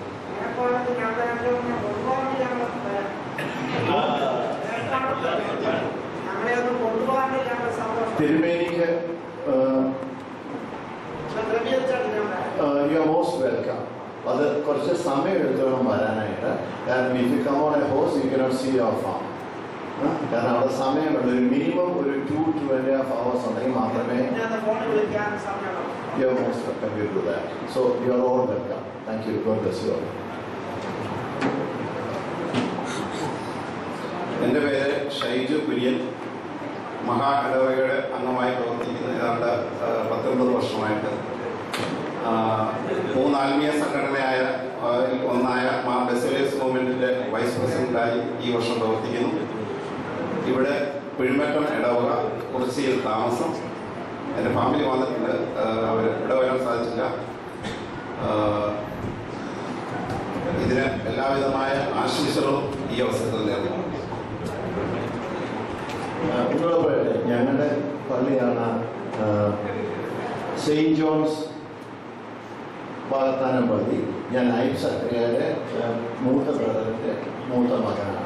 തിരുമേനിക്ക് യു ആർ മോസ്റ്റ് വെൽക്കം അത് കുറച്ച് സമയം എടുത്ത് വേണം വരാനായിട്ട് കാരണം if you come on a horse you cannot see your farm കാരണം അവിടെ സമയമുണ്ട് ഒരു മിനിമം ഒരു two two and half hours ഉണ്ടെങ്കിൽ മാത്രമേ you are most welcome you do that so you are all welcome thank you God bless you all എൻ്റെ പേര് ഷൈജു കുര്യൻ മഹാ ഇടവകയുടെ അംഗമായി പ്രവർത്തിക്കുന്ന ഏതാണ്ട് ആ, പത്തൊൻപത് വർഷമായിട്ട് ആ, മൂന്ന് ആത്മീയ സംഘടനയായ ആ, ഒന്നായ മാ ബെസലേസ് മൂവ്മെൻറ്റിൻ്റെ വൈസ് പ്രസിഡന്റായി ഈ വർഷം പ്രവർത്തിക്കുന്നു ഇവിടെ പിഴുമറ്റം ഇടവക കുറിച്ചിയിൽ താമസം എൻ്റെ ഫാമിലി വന്നിട്ടുണ്ട് അവർ ഇവിടെ വരാൻ സാധിച്ചില്ല ആ, ഇതിന് എല്ലാവിധമായ ആശംസകളും ഈ അവസരത്തിൽ നേർന്നു ഉള്ളപ്പോഴേ ഞങ്ങളുടെ പള്ളിയാണ് സെയിൻറ്റ് ജോൺസ് വാഗ്ദാനം പള്ളി ഞാൻ ഐഫ് സക്രിയയുടെ മൂത്ത ബ്രദറിൻ്റെ മൂത്ത മകനാണ്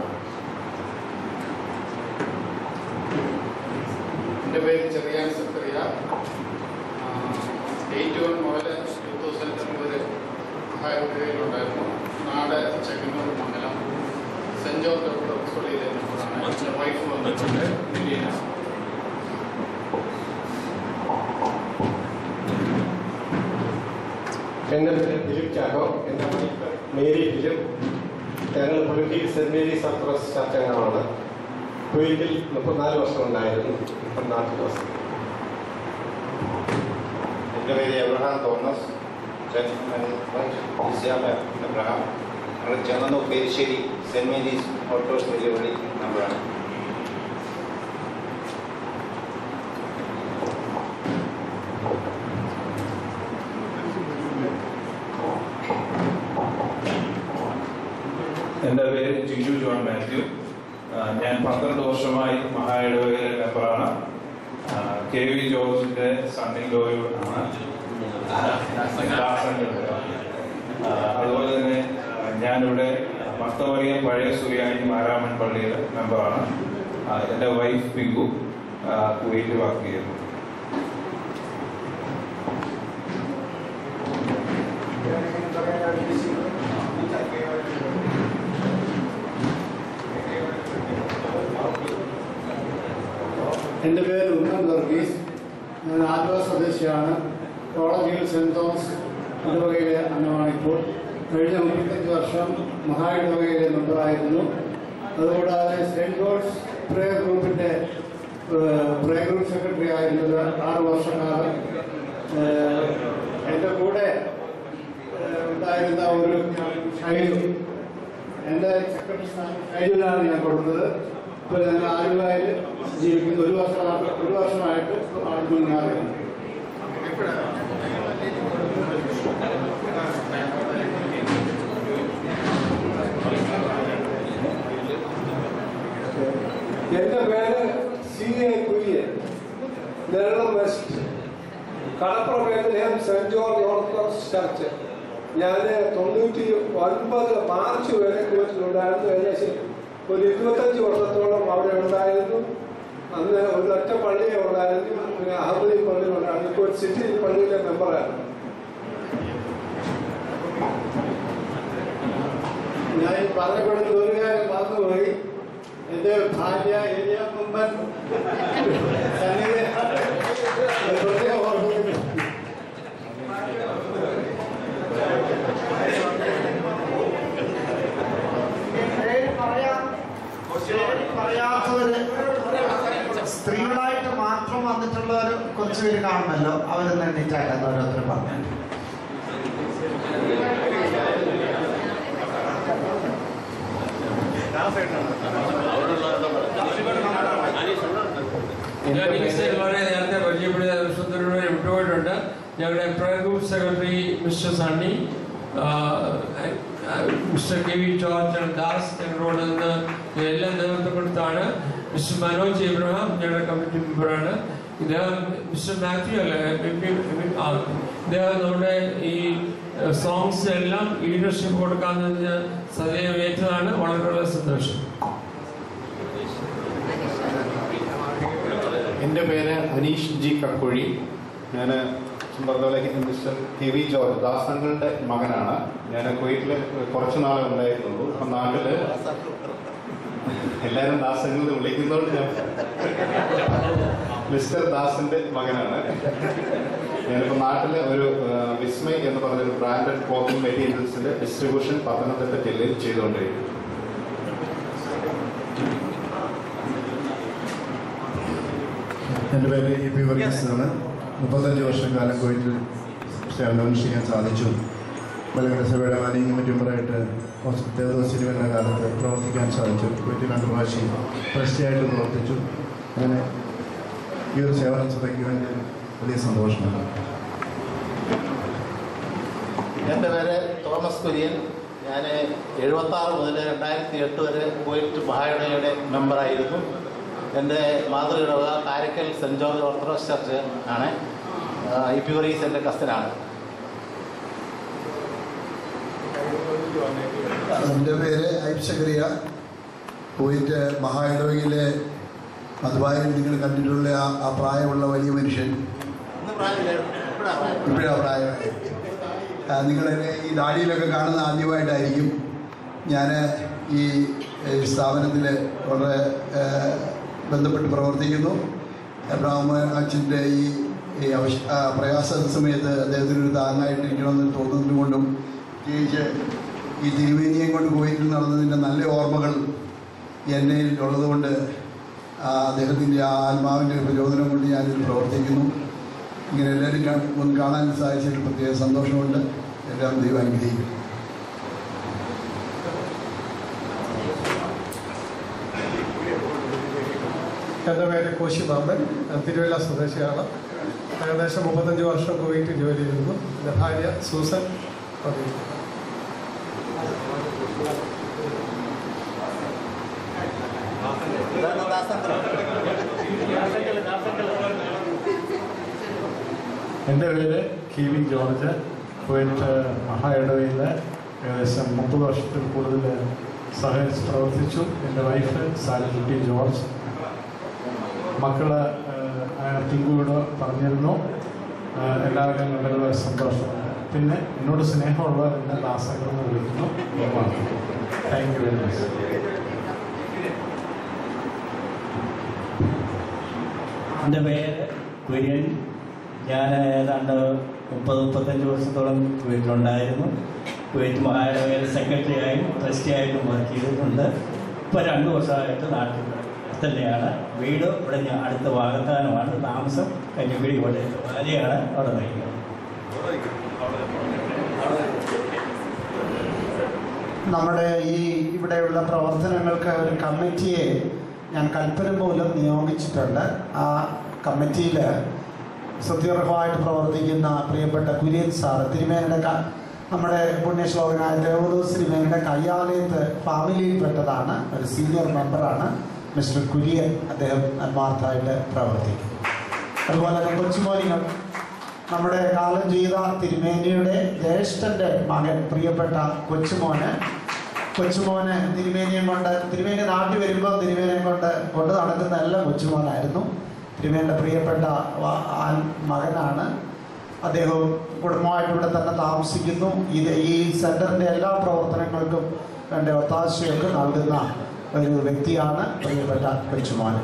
എൻ്റെ പേര് ചെറിയാൻ സക്കറിയ എയ്റ്റ് വൺ മുതൽ ടു തൗസൻഡ് ടെൻ വരെ ഉണ്ടായിരുന്നു നാട് Chengannur Mangalam saint George Orthodox പള്ളിയിലെ മെമ്പറാണ് എൻ്റെ വൈഫ് വന്നിട്ടുണ്ട് ലീന എൻ്റെ പേര് ഫിലിപ്പ് ചാക്കോ എൻ്റെ വൈഫ് മേരി ഫിലിപ്പ് ഞങ്ങൾ പുതുക്കിയിൽ സെൻറ് മേരീസ് ഓർത്തഡോക്സ് ചർച്ച അംഗമാണ് കുവൈറ്റിൽ മുപ്പത്തിനാല് വർഷം ഉണ്ടായിരുന്നു ഇപ്പം നാട്ടിൽ വർഷം എൻ്റെ പേര് എബ്രഹാം തോമസ് ഇസ്യാമ എബ്രഹാം ഞങ്ങൾ Chengannur Perissery saint Mary's Orthodox വലിയ പള്ളി നമ്പറാണ് എൻ്റെ പേര് ജിജു ജോൺ മാത്യു ആ, ഞാൻ പന്ത്രണ്ട് വർഷമായി മഹായിടവകയിലെ മെമ്പറാണ് ആ, കെ വി ജോർജിന്റെ സണ്ണിൻ ലോയോട് ആണ് ദാസങ്ങളുടെ. ആ, അതുപോലെ തന്നെ ആ, ഞാനിവിടെ മർത്തമറിയം പഴയ സുറിയാനി മാരാമൻ പള്ളിയിലെ മെമ്പറാണ് ആ, എൻ്റെ വൈഫ് പിങ്കു ആ, കുവൈറ്റിൽ വർക്ക് ചെയ്യുന്നു എൻ്റെ പേര് ഉമ്മൻ വർഗീസ് ഞാൻ ആലുവ സ്വദേശിയാണ് കോളേജിൽ സെൻറ് തോമസ് ഇടവകയിലെ അംഗമാണ് ഇപ്പോൾ കഴിഞ്ഞ മുപ്പത്തഞ്ച് വർഷം മഹാ ഇടവകയിലെ മെമ്പറായിരുന്നു അതുകൂടാതെ സെൻറ് ജോർജ് പ്രേയർ ഗ്രൂപ്പിൻ്റെ പ്രേയർ ഗ്രൂപ്പ് സെക്രട്ടറി ആയിരുന്നത് ആറ് വർഷക്കാലം ഏഹ്, എൻ്റെ കൂടെ ഏഹ്, ഉണ്ടായിരുന്ന ഒരു ഷൈലു എൻ്റെ സെക്രട്ടറി സ്ഥാനം ഷൈലുവിനാണ് ഞാൻ കൊടുത്തത് ഇപ്പോൾ ഞങ്ങൾ ആലുവയിൽ ജീവിക്കുന്ന ഒരു വർഷം ഒരു വർഷമായിട്ട് ആളുകൾ മാറിയാണ് എൻ്റെ പേര് C A Kurian Nerul west കടപ്പുറം Bethlehem saint George Orthodox church ഞാൻ തൊണ്ണൂറ്റി ഒൻപത് മാർച്ച് വരെ കുവറ്റിലുണ്ടായിരുന്നു ഏകദേശം ഒരു ഇരുപത്തഞ്ച് വർഷത്തോളം അവിടെ ഉണ്ടായിരുന്നു അന്ന് ഒരു ഒറ്റ പള്ളിയെ ഉണ്ടായിരുന്നു പിന്നെ അഹമ്മദി പള്ളി ഉണ്ടായിരുന്നു ഇപ്പോൾ സിറ്റി പള്ളിയിലെ മെമ്പറായിരുന്നു ഞാൻ ഈ പറഞ്ഞപ്പെടുന്ന ഒരു കാര്യം മറന്നുപോയി എൻ്റെ ഭാര്യ ഏരിയ മുമ്പൻ സന്നിധി പ്രത്യേകം ഓർമ്മിക്കുന്നു പറയാത്തവര് സ്ത്രീകളായിട്ട് മാത്രം വന്നിട്ടുള്ള ഒരു കുറച്ചുപേര് കാണുമല്ലോ അവരൊന്ന് എണ്ണീറ്റാക്കാൻ ഓരോരുത്തർ പറഞ്ഞു ഞാൻ ഈ സൈഡ് വളരെ നേരത്തെ പരിചയപ്പെടുത്തിയ സുന്ദരനെ വിട്ടുപോയിട്ടുണ്ട് ഞങ്ങളുടെ prayer group secretary mister Sunny ആ, ആ, mister K V George and Das ഞങ്ങളോട് നിന്ന് എല്ലാം നേതൃത്വം കൊടുത്താണ് മിസ്റ്റർ മനോജ് എബ്രഹാം ഞങ്ങളുടെ കമ്മിറ്റി മെമ്പറാണ് ഇദ്ദേഹം മിസ്റ്റർ മാത്യു അല്ലേ എം പി ആ, ഇദ്ദേഹം നമ്മുടെ ഈ സോങ്സ് എല്ലാം ലീഡർഷിപ്പ് കൊടുക്കാമെന്ന് സദയം ഏറ്റതാണ് വളരെ വളരെ സന്തോഷം എൻ്റെ പേര് അനീഷ് ജി കക്കുഴി ഞാൻ പറഞ്ഞ മിസ്റ്റർ കെ വി ജോർജ് ദാസങ്ങളുടെ മകനാണ് ഞാൻ കുവൈറ്റിൽ കുറച്ച് നാളെ ഉണ്ടായിരുന്നുള്ളൂ അപ്പം നാട്ടിൽ എല്ലാവരും ദാസങ്ങളിൽ വിളിക്കുന്നതുകൊണ്ട് ഞാൻ മിസ്റ്റർ ദാസിൻ്റെ മകനാണ് ഞാനിപ്പോൾ നാട്ടിൽ ഒരു ആ, വിസ്മയ് എന്ന് പറഞ്ഞൊരു ബ്രാൻഡഡ് ക്ലോത്തിങ് മെറ്റീരിയൽസിൻ്റെ ഡിസ്ട്രിബ്യൂഷൻ പത്തനംതിട്ട ജില്ലയിൽ ചെയ്തുകൊണ്ടിരിക്കുന്നു എൻ്റെ പേര് ഇ പി വർഗീസ് എന്നാണ് മുപ്പത്തഞ്ച് വർഷക്കാലം കുവൈറ്റിൽ സേവനമനുഷ്ഠിക്കാൻ സാധിച്ചു മലങ്കര സഭയുടെ മാനേജിംഗ് കമ്മിറ്റി മെമ്പറായിട്ട് ദേവദോസിനും എന്ന കാലത്ത് പ്രവർത്തിക്കാൻ സാധിച്ചു കുവൈറ്റിൽ രണ്ട് പ്രാവശ്യം ട്രസ്റ്റിയായിട്ട് പ്രവർത്തിച്ചു അങ്ങനെ ഈ ഒരു സേവനം സഭയ്ക്ക് വേണ്ടി വലിയ സന്തോഷമാണ് എൻ്റെ പേര് തോമസ് കുര്യൻ ഞാൻ എഴുപത്താറ് മുതൽ രണ്ടായിരത്തി എട്ട് വരെ കുവൈറ്റ് മഹായിടയുടെ മെമ്പറായിരുന്നു എൻ്റെ മാതൃയിടവക Karakkal saint George Orthodox church ആണ് ഇ പി വർഗീസ് എൻ്റെ കസ്റ്റനാണ് എൻ്റെ പേര് ഐബ് സക്കറിയ കുവൈറ്റ് മഹായിടവകയിലെ മധുബായിൽ നിങ്ങൾ കണ്ടിട്ടുള്ള ആ ആ പ്രായമുള്ള വലിയ മനുഷ്യൻ ഇപ്പോഴാ പ്രായമായി ആ, നിങ്ങളെന്നെ ഈ ദാടിയിലൊക്കെ കാണുന്ന ആദ്യമായിട്ടായിരിക്കും ഞാൻ ഈ ഏഹ്, സ്ഥാപനത്തിൽ വളരെ ഏഹ്, ബന്ധപ്പെട്ട് പ്രവർത്തിക്കുന്നു എബ്രാഹിം അച്ഛൻ്റെ ഈ ഈ ആവശ്യ ആ, പ്രയാസ സമയത്ത് അദ്ദേഹത്തിനൊരു താങ്ങായിട്ടിരിക്കണമെന്ന് തോന്നുന്നതുകൊണ്ടും പ്രത്യേകിച്ച് ഈ തിരുവേനിയെ കൊണ്ട് കുവൈറ്റിൽ നടന്നതിൻ്റെ നല്ല ഓർമ്മകൾ എന്നെ ഉള്ളതുകൊണ്ട് ആ അദ്ദേഹത്തിൻ്റെ ആ ആത്മാവിൻ്റെ പ്രചോദനം കൊണ്ട് ഞാനിത് പ്രവർത്തിക്കുന്നു ഇങ്ങനെ എല്ലാവരും കാ- ഒന്ന് കാണാൻ സാധിച്ചതിൽ പ്രത്യേക സന്തോഷമുണ്ട് എല്ലാം ദൈവം അനുഗ്രഹിക്കും എൻ്റെ പേര് കോശി ബാബൻ ഞാൻ തിരുവല്ല സ്വദേശിയാണ് ഏകദേശം മുപ്പത്തഞ്ച് വർഷം കുവൈറ്റ് ജോലി ചെയ്തിരുന്നു എൻ്റെ ഭാര്യ സൂസൻ പറയും എൻ്റെ പേര് കെ വി ജോർജ് കുവൈറ്റ് മഹാ ഇടവയിൽ ഏകദേശം മുപ്പത് വർഷത്തിൽ കൂടുതൽ സഹകരിച്ച് പ്രവർത്തിച്ചു എൻ്റെ വൈഫ് സാലിറ്റി ജോർജ് മക്കള് തിങ്കൂട് പറഞ്ഞിരുന്നു ഏഹ് എല്ലാവരും വളരെ സന്തോഷമുണ്ട് പിന്നെ എന്നോട് സ്നേഹമുള്ള എൻ്റെ ദാസങ്ങളെന്ന് വിളിക്കുന്നു താങ്ക് യു വെരി മച്ച് എൻ്റെ പേര് കുര്യൻ ഞാൻ ഏതാണ്ട് മുപ്പത് മുപ്പത്തഞ്ച് വർഷത്തോളം കുവൈറ്റിലുണ്ടായിരുന്നു കുവൈറ്റ് മഹാരാജ സെക്രട്ടറി ആയും ട്രസ്റ്റി ആയിട്ടും വർക്ക് ചെയ്തിട്ടുണ്ട് ഇപ്പോൾ രണ്ട് വർഷമായിട്ട് നാട്ടിൽ തന്നെയാണ് വീട് ഇവിടെ ഞാൻ അടുത്ത വാഗത്താനമാണ് താമസം കഞ്ഞിക്കുഴി കോട്ടയത്ത് ഭാര്യയാണ് അവിടെ നയിക്കുന്നത് നമ്മുടെ ഈ ഇവിടെയുള്ള പ്രവർത്തനങ്ങൾക്ക് ഒരു കമ്മിറ്റിയെ ഞാൻ കൽപ്പന മൂലം നിയോഗിച്ചിട്ടുണ്ട് ആ കമ്മിറ്റിയിൽ സുദീർഘമായിട്ട് പ്രവർത്തിക്കുന്ന പ്രിയപ്പെട്ട കുര്യൻ സാർ തിരുമേനയുടെ ക- നമ്മുടെ പുണ്യശ്ലോകനായ ദേവദോസ് തിരുമേനയുടെ കയ്യാലയത്ത് ഫാമിലിയിൽപ്പെട്ടതാണ് ഒരു സീനിയർ മെമ്പറാണ് മിസ്റ്റർ കുര്യൻ അദ്ദേഹം ആത്മാർത്ഥമായിട്ട് പ്രവർത്തിക്കും അതുപോലെ തന്നെ കൊച്ചുമോനികൾ നമ്മുടെ കാലം ചെയ്ത തിരുമേനിയുടെ ജ്യേഷ്ഠന്റെ മകൻ പ്രിയപ്പെട്ട കൊച്ചുമോന് കൊച്ചുമോന് തിരുമേനിയെ കൊണ്ട് തിരുമേനി നാട്ടിൽ വരുമ്പോൾ തിരുമേനിയെ കൊണ്ട് കൊണ്ട് നടക്കുന്ന എല്ലാം കൊച്ചുമോനായിരുന്നു തിരുമേനിയുടെ പ്രിയപ്പെട്ട വ- ആൺ മകനാണ് അദ്ദേഹവും കുടുംബമായിട്ട് ഇവിടെ തന്നെ താമസിക്കുന്നു ഇത് ഈ സെന്ററിന്റെ എല്ലാ പ്രവർത്തനങ്ങൾക്കും വേണ്ട ഒത്താശയൊക്കെ നൽകുന്ന ഒരു വ്യക്തിയാണ് പ്രിയപ്പെട്ട കൊച്ചുമോൻ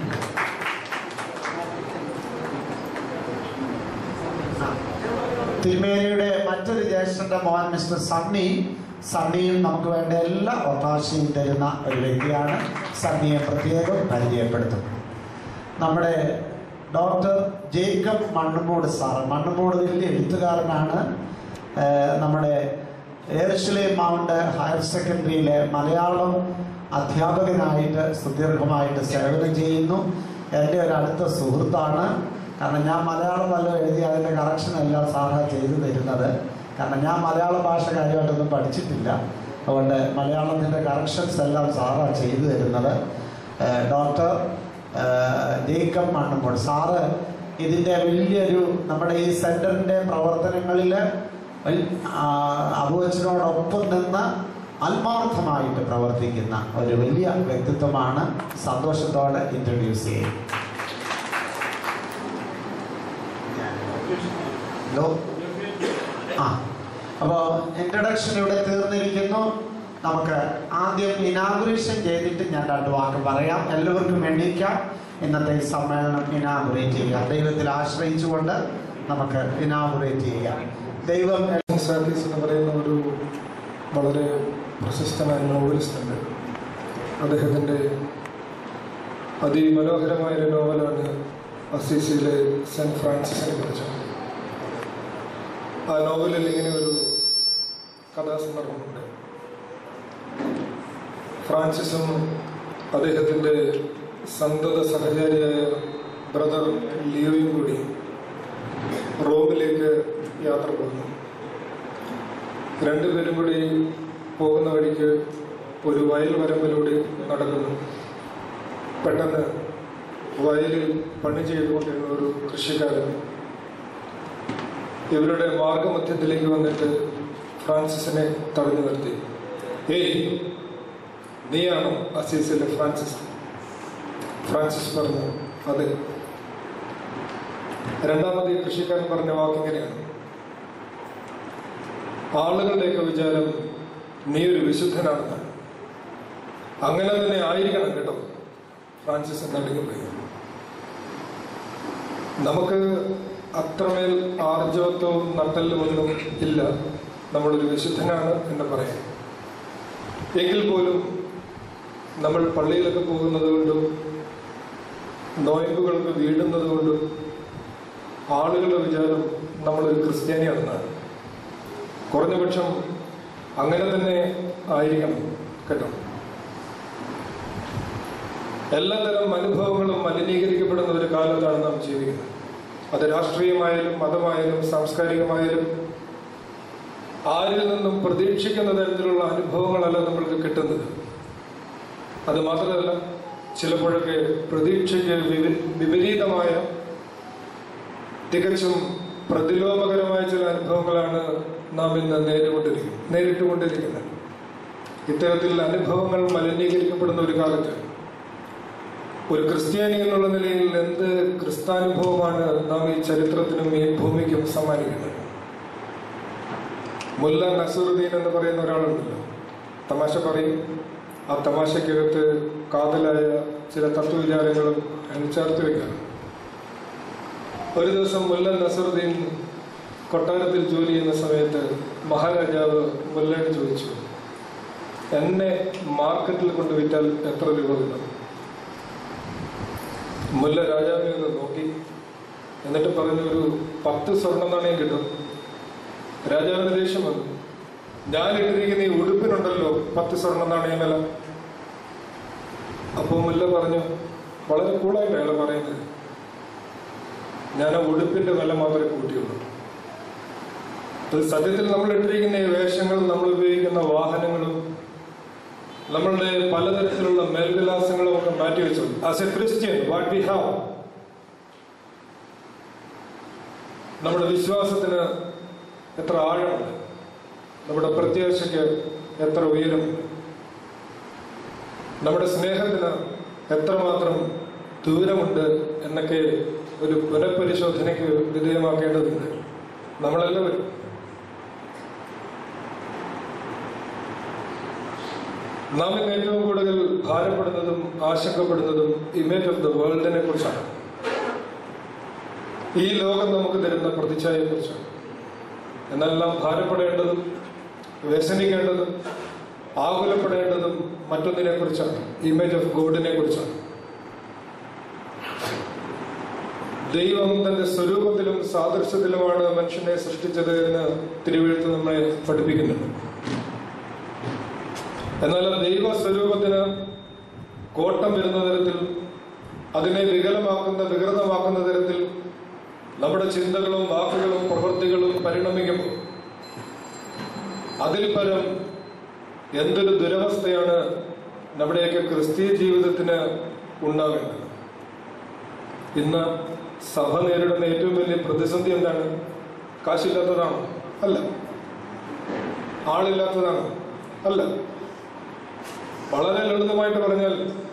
തിരുമേനിയുടെ മറ്റൊരു ജ്യേഷ്ഠന്റെ മോൻ മിസ്റ്റർ സണ്ണി സണ്ണിയും നമുക്ക് വേണ്ട എല്ലാ ഒത്താശയും തരുന്ന ഒരു വ്യക്തിയാണ് സണ്ണിയെ പ്രത്യേകം പരിചയപ്പെടുത്തും നമ്മുടെ doctor Jacob Mannumoodu sir Mannumoodu വലിയ എഴുത്തുകാരനാണ് ഏഹ് നമ്മുടെ ഏർഷിലെ മൗണ്ട് ഹയർ സെക്കൻഡറിയിലെ മലയാളം അധ്യാപകനായിട്ട് സുദീർഘമായിട്ട് സേവനം ചെയ്യുന്നു എൻ്റെ ഒരു അടുത്ത സുഹൃത്താണ് കാരണം ഞാൻ മലയാളം വല്ലതും എഴുതി അതിൻ്റെ കറക്ഷൻ എല്ലാം സാറാ ചെയ്തു തരുന്നത് കാരണം ഞാൻ മലയാള ഭാഷ കാര്യമായിട്ടൊന്നും പഠിച്ചിട്ടില്ല അതുകൊണ്ട് മലയാളത്തിൻ്റെ കറക്ഷൻസ് എല്ലാം സാറാ ചെയ്തു തരുന്നത് ഏഹ് ഡോക്ടർ ഏഹ് ജേക്കബ് മണ്ണുമ്പോൾ സാറ് ഇതിൻ്റെ വലിയൊരു നമ്മുടെ ഈ സെൻറ്ററിൻ്റെ പ്രവർത്തനങ്ങളിൽ അബുവച്ചനോടൊപ്പം നിന്ന് ആത്മാർത്ഥമായിട്ട് പ്രവർത്തിക്കുന്ന ഒരു വലിയ വ്യക്തിത്വമാണ് സന്തോഷത്തോടെ ഇൻട്രൊഡ്യൂസ് ചെയ്യും ഹലോ ആ അപ്പോൾ ഇൻട്രഡക്ഷൻ ഇവിടെ തീർന്നിരിക്കുന്നു നമുക്ക് ആദ്യം ഇനാഗുറേഷൻ ചെയ്തിട്ട് ഞാൻ രണ്ട് വാക്ക് പറയാം എല്ലാവർക്കും എണീക്കാം ഇന്നത്തെ ഈ സമ്മേളനം ഇനാഗുറേറ്റ് ചെയ്യാം ദൈവത്തിൽ ആശ്രയിച്ചുകൊണ്ട് നമുക്ക് ഇനാഗുറേറ്റ് ചെയ്യാം ദൈവം സാർഗീസ് എന്ന് പറയുന്ന ഒരു വളരെ പ്രശസ്തനായ നോവലിസ്റ്റ് ഉണ്ട് അദ്ദേഹത്തിൻ്റെ അതിമനോഹരമായ ഒരു നോവലാണ് അസീസിയിലെ സെൻറ്റ് ഫ്രാൻസിസിനെ കുറിച്ച് ആ നോവലിൽ ഇങ്ങനെ ഒരു കഥാസന്ദർഭമുണ്ട് ഫ്രാൻസിസും അദ്ദേഹത്തിൻ്റെ സന്തത സഹചാരിയായ ബ്രദർ ലിയോയും കൂടി റോമിലേക്ക് യാത്ര പോകുന്നു രണ്ടുപേരും കൂടി പോകുന്ന വഴിക്ക് ഒരു വയൽ വരമ്പിലൂടെ നടക്കുന്നു പെട്ടെന്ന് വയലിൽ പണി ചെയ്തുകൊണ്ടിരുന്ന ഒരു കൃഷിക്കാരൻ ഇവരുടെ മാർഗമധ്യത്തിലേക്ക് വന്നിട്ട് ഫ്രാൻസിസിനെ തടഞ്ഞു നിർത്തി ഏയ് നീയാണോ അസീസിലെ ഫ്രാൻസിസ് ഫ്രാൻസിസ് പറഞ്ഞു അതെ രണ്ടാമത് ഈ കൃഷിക്കാരൻ പറഞ്ഞ വാക്കിങ്ങനെയാണ് ആളുകളുടെയൊക്കെ വിചാരം നീ ഒരു വിശുദ്ധനാണെന്നാണ് അങ്ങനെ തന്നെ ആയിരിക്കണം കേട്ടോ ഫ്രാൻസിസ് എന്നടിക്കുമ്പോഴേ നമുക്ക് അത്രമേൽ ആർജവത്വവും നട്ടലും ഒന്നും ഇല്ല നമ്മളൊരു വിശുദ്ധനാണ് എന്ന് പറയാം എങ്കിൽ പോലും നമ്മൾ പള്ളിയിലൊക്കെ പോകുന്നത് കൊണ്ടും നോയമ്പുകൾക്ക് വീടുന്നത് കൊണ്ടും ആളുകളുടെ വിചാരം നമ്മളൊരു ക്രിസ്ത്യാനിയാണെന്നാണ് കുറഞ്ഞപക്ഷം അങ്ങനെ തന്നെ ആയിരിക്കണം കേട്ടോ എല്ലാതരം അനുഭവങ്ങളും മലിനീകരിക്കപ്പെടുന്ന ഒരു കാലത്താണ് നാം ജീവിക്കുന്നത് അത് രാഷ്ട്രീയമായാലും മതമായാലും സാംസ്കാരികമായാലും ആരിൽ നിന്നും പ്രതീക്ഷിക്കുന്ന തരത്തിലുള്ള അനുഭവങ്ങളല്ല നമ്മൾക്ക് കിട്ടുന്നത് അത് മാത്രമല്ല ചിലപ്പോഴൊക്കെ പ്രതീക്ഷയ്ക്ക് വിപ- വിപരീതമായ തികച്ചും പ്രതിലോമകരമായ ചില അനുഭവങ്ങളാണ് നാം ഇന്ന് നേരിട്ടുകൊണ്ടിരിക്കുന്നത് നേരിട്ടുകൊണ്ടിരിക്കുന്നത് ഇത്തരത്തിൽ അനുഭവങ്ങൾ മലിനീകരിക്കപ്പെടുന്ന ഒരു കാലത്ത് ഒരു ക്രിസ്ത്യാനി എന്നുള്ള നിലയിൽ എന്ത് ക്രിസ്താനുഭവമാണ് നാം ഈ ചരിത്രത്തിനും ഈ ഭൂമിക്കും സമ്മാനിക്കുന്നത് മുല്ല നസറുദ്ദീൻ എന്ന് പറയുന്ന ഒരാളുണ്ടല്ലോ തമാശ പറയും ആ തമാശക്കകത്ത് കാതലായ ചില തത്വവിചാരങ്ങളും അതിന് ചേർത്ത് വെക്കാം ഒരു ദിവസം മുല്ല നസറുദ്ദീൻ കൊട്ടാരത്തിൽ ജോലി ചെയ്യുന്ന സമയത്ത് മഹാരാജാവ് മുല്ലയോട് ചോദിച്ചു എന്നെ മാർക്കറ്റിൽ കൊണ്ട് വിറ്റാൽ എത്ര രൂപ കിട്ടും മുല്ല രാജാവിനെ ഒന്ന് നോക്കി എന്നിട്ട് പറഞ്ഞു ഒരു പത്ത് സ്വർണ്ണ നാണയം കിട്ടും രാജാവിന് ദേഷ്യം വന്നു ഞാൻ ഇട്ടിരിക്കുന്ന ഈ ഉടുപ്പിനുണ്ടല്ലോ പത്ത് സ്വർണ്ണ നാണയം വില അപ്പോൾ മുല്ല പറഞ്ഞു വളരെ കൂളായിട്ട് അയാൾ പറയുന്നത് ഞാൻ ആ ഉടുപ്പിന്റെ വില മാത്രമേ കൂട്ടിയുള്ളൂ അത് സത്യത്തിൽ നമ്മൾ ഇട്ടിരിക്കുന്ന ഈ വേഷങ്ങളും നമ്മൾ ഉപയോഗിക്കുന്ന വാഹനങ്ങളും നമ്മളുടെ പലതരത്തിലുള്ള മേൽവിലാസങ്ങളും ഒക്കെ മാറ്റി വെച്ചു as a Christian what we have നമ്മുടെ വിശ്വാസത്തിന് എത്ര ആഴമുണ്ട് നമ്മുടെ പ്രത്യാശയ്ക്ക് എത്ര ഉയരമുണ്ട് നമ്മുടെ സ്നേഹത്തിന് എത്രമാത്രം ദൂരമുണ്ട് എന്നൊക്കെ ഒരു പുനഃപരിശോധനയ്ക്ക് വിധേയമാക്കേണ്ടതുണ്ട് നമ്മളെല്ലാവരും നാം ഇന്ന് ഏറ്റവും കൂടുതൽ ഭാരപ്പെടുന്നതും ആശങ്കപ്പെടുന്നതും ഇമേജ് ഓഫ് ദ വേൾഡിനെ കുറിച്ചാണ് ഈ ലോകം നമുക്ക് തരുന്ന പ്രതിച്ഛായയെ കുറിച്ചാണ് എന്നാൽ നാം ഭാരപ്പെടേണ്ടതും വ്യസനിക്കേണ്ടതും ആകുലപ്പെടേണ്ടതും മറ്റൊന്നിനെ കുറിച്ചാണ് ഇമേജ് ഓഫ് ഗോഡിനെ കുറിച്ചാണ് ദൈവം തന്റെ സ്വരൂപത്തിലും സാദൃശ്യത്തിലുമാണ് മനുഷ്യനെ സൃഷ്ടിച്ചത് എന്ന് തിരുവെഴുത്ത് നമ്മെ പഠിപ്പിക്കുന്നുണ്ട് എന്നാൽ ആ ദൈവ സ്വരൂപത്തിന് കോട്ടം വരുന്ന തരത്തിൽ അതിനെ വികലമാക്കുന്ന വികൃതമാക്കുന്ന തരത്തിൽ നമ്മുടെ ചിന്തകളും വാക്കുകളും പ്രവൃത്തികളും പരിണമിക്കുമ്പോൾ അതിൽ പരം എന്തൊരു ദുരവസ്ഥയാണ് നമ്മുടെയൊക്കെ ക്രിസ്തീയ ജീവിതത്തിന് ഉണ്ടാകേണ്ടത് ഇന്ന് സഭ നേരിടുന്ന ഏറ്റവും വലിയ പ്രതിസന്ധി എന്താണ് കാശില്ലാത്തതാണോ അല്ല ആളില്ലാത്തതാണോ അല്ല വളരെ ലളിതമായിട്ട് പറഞ്ഞാൽ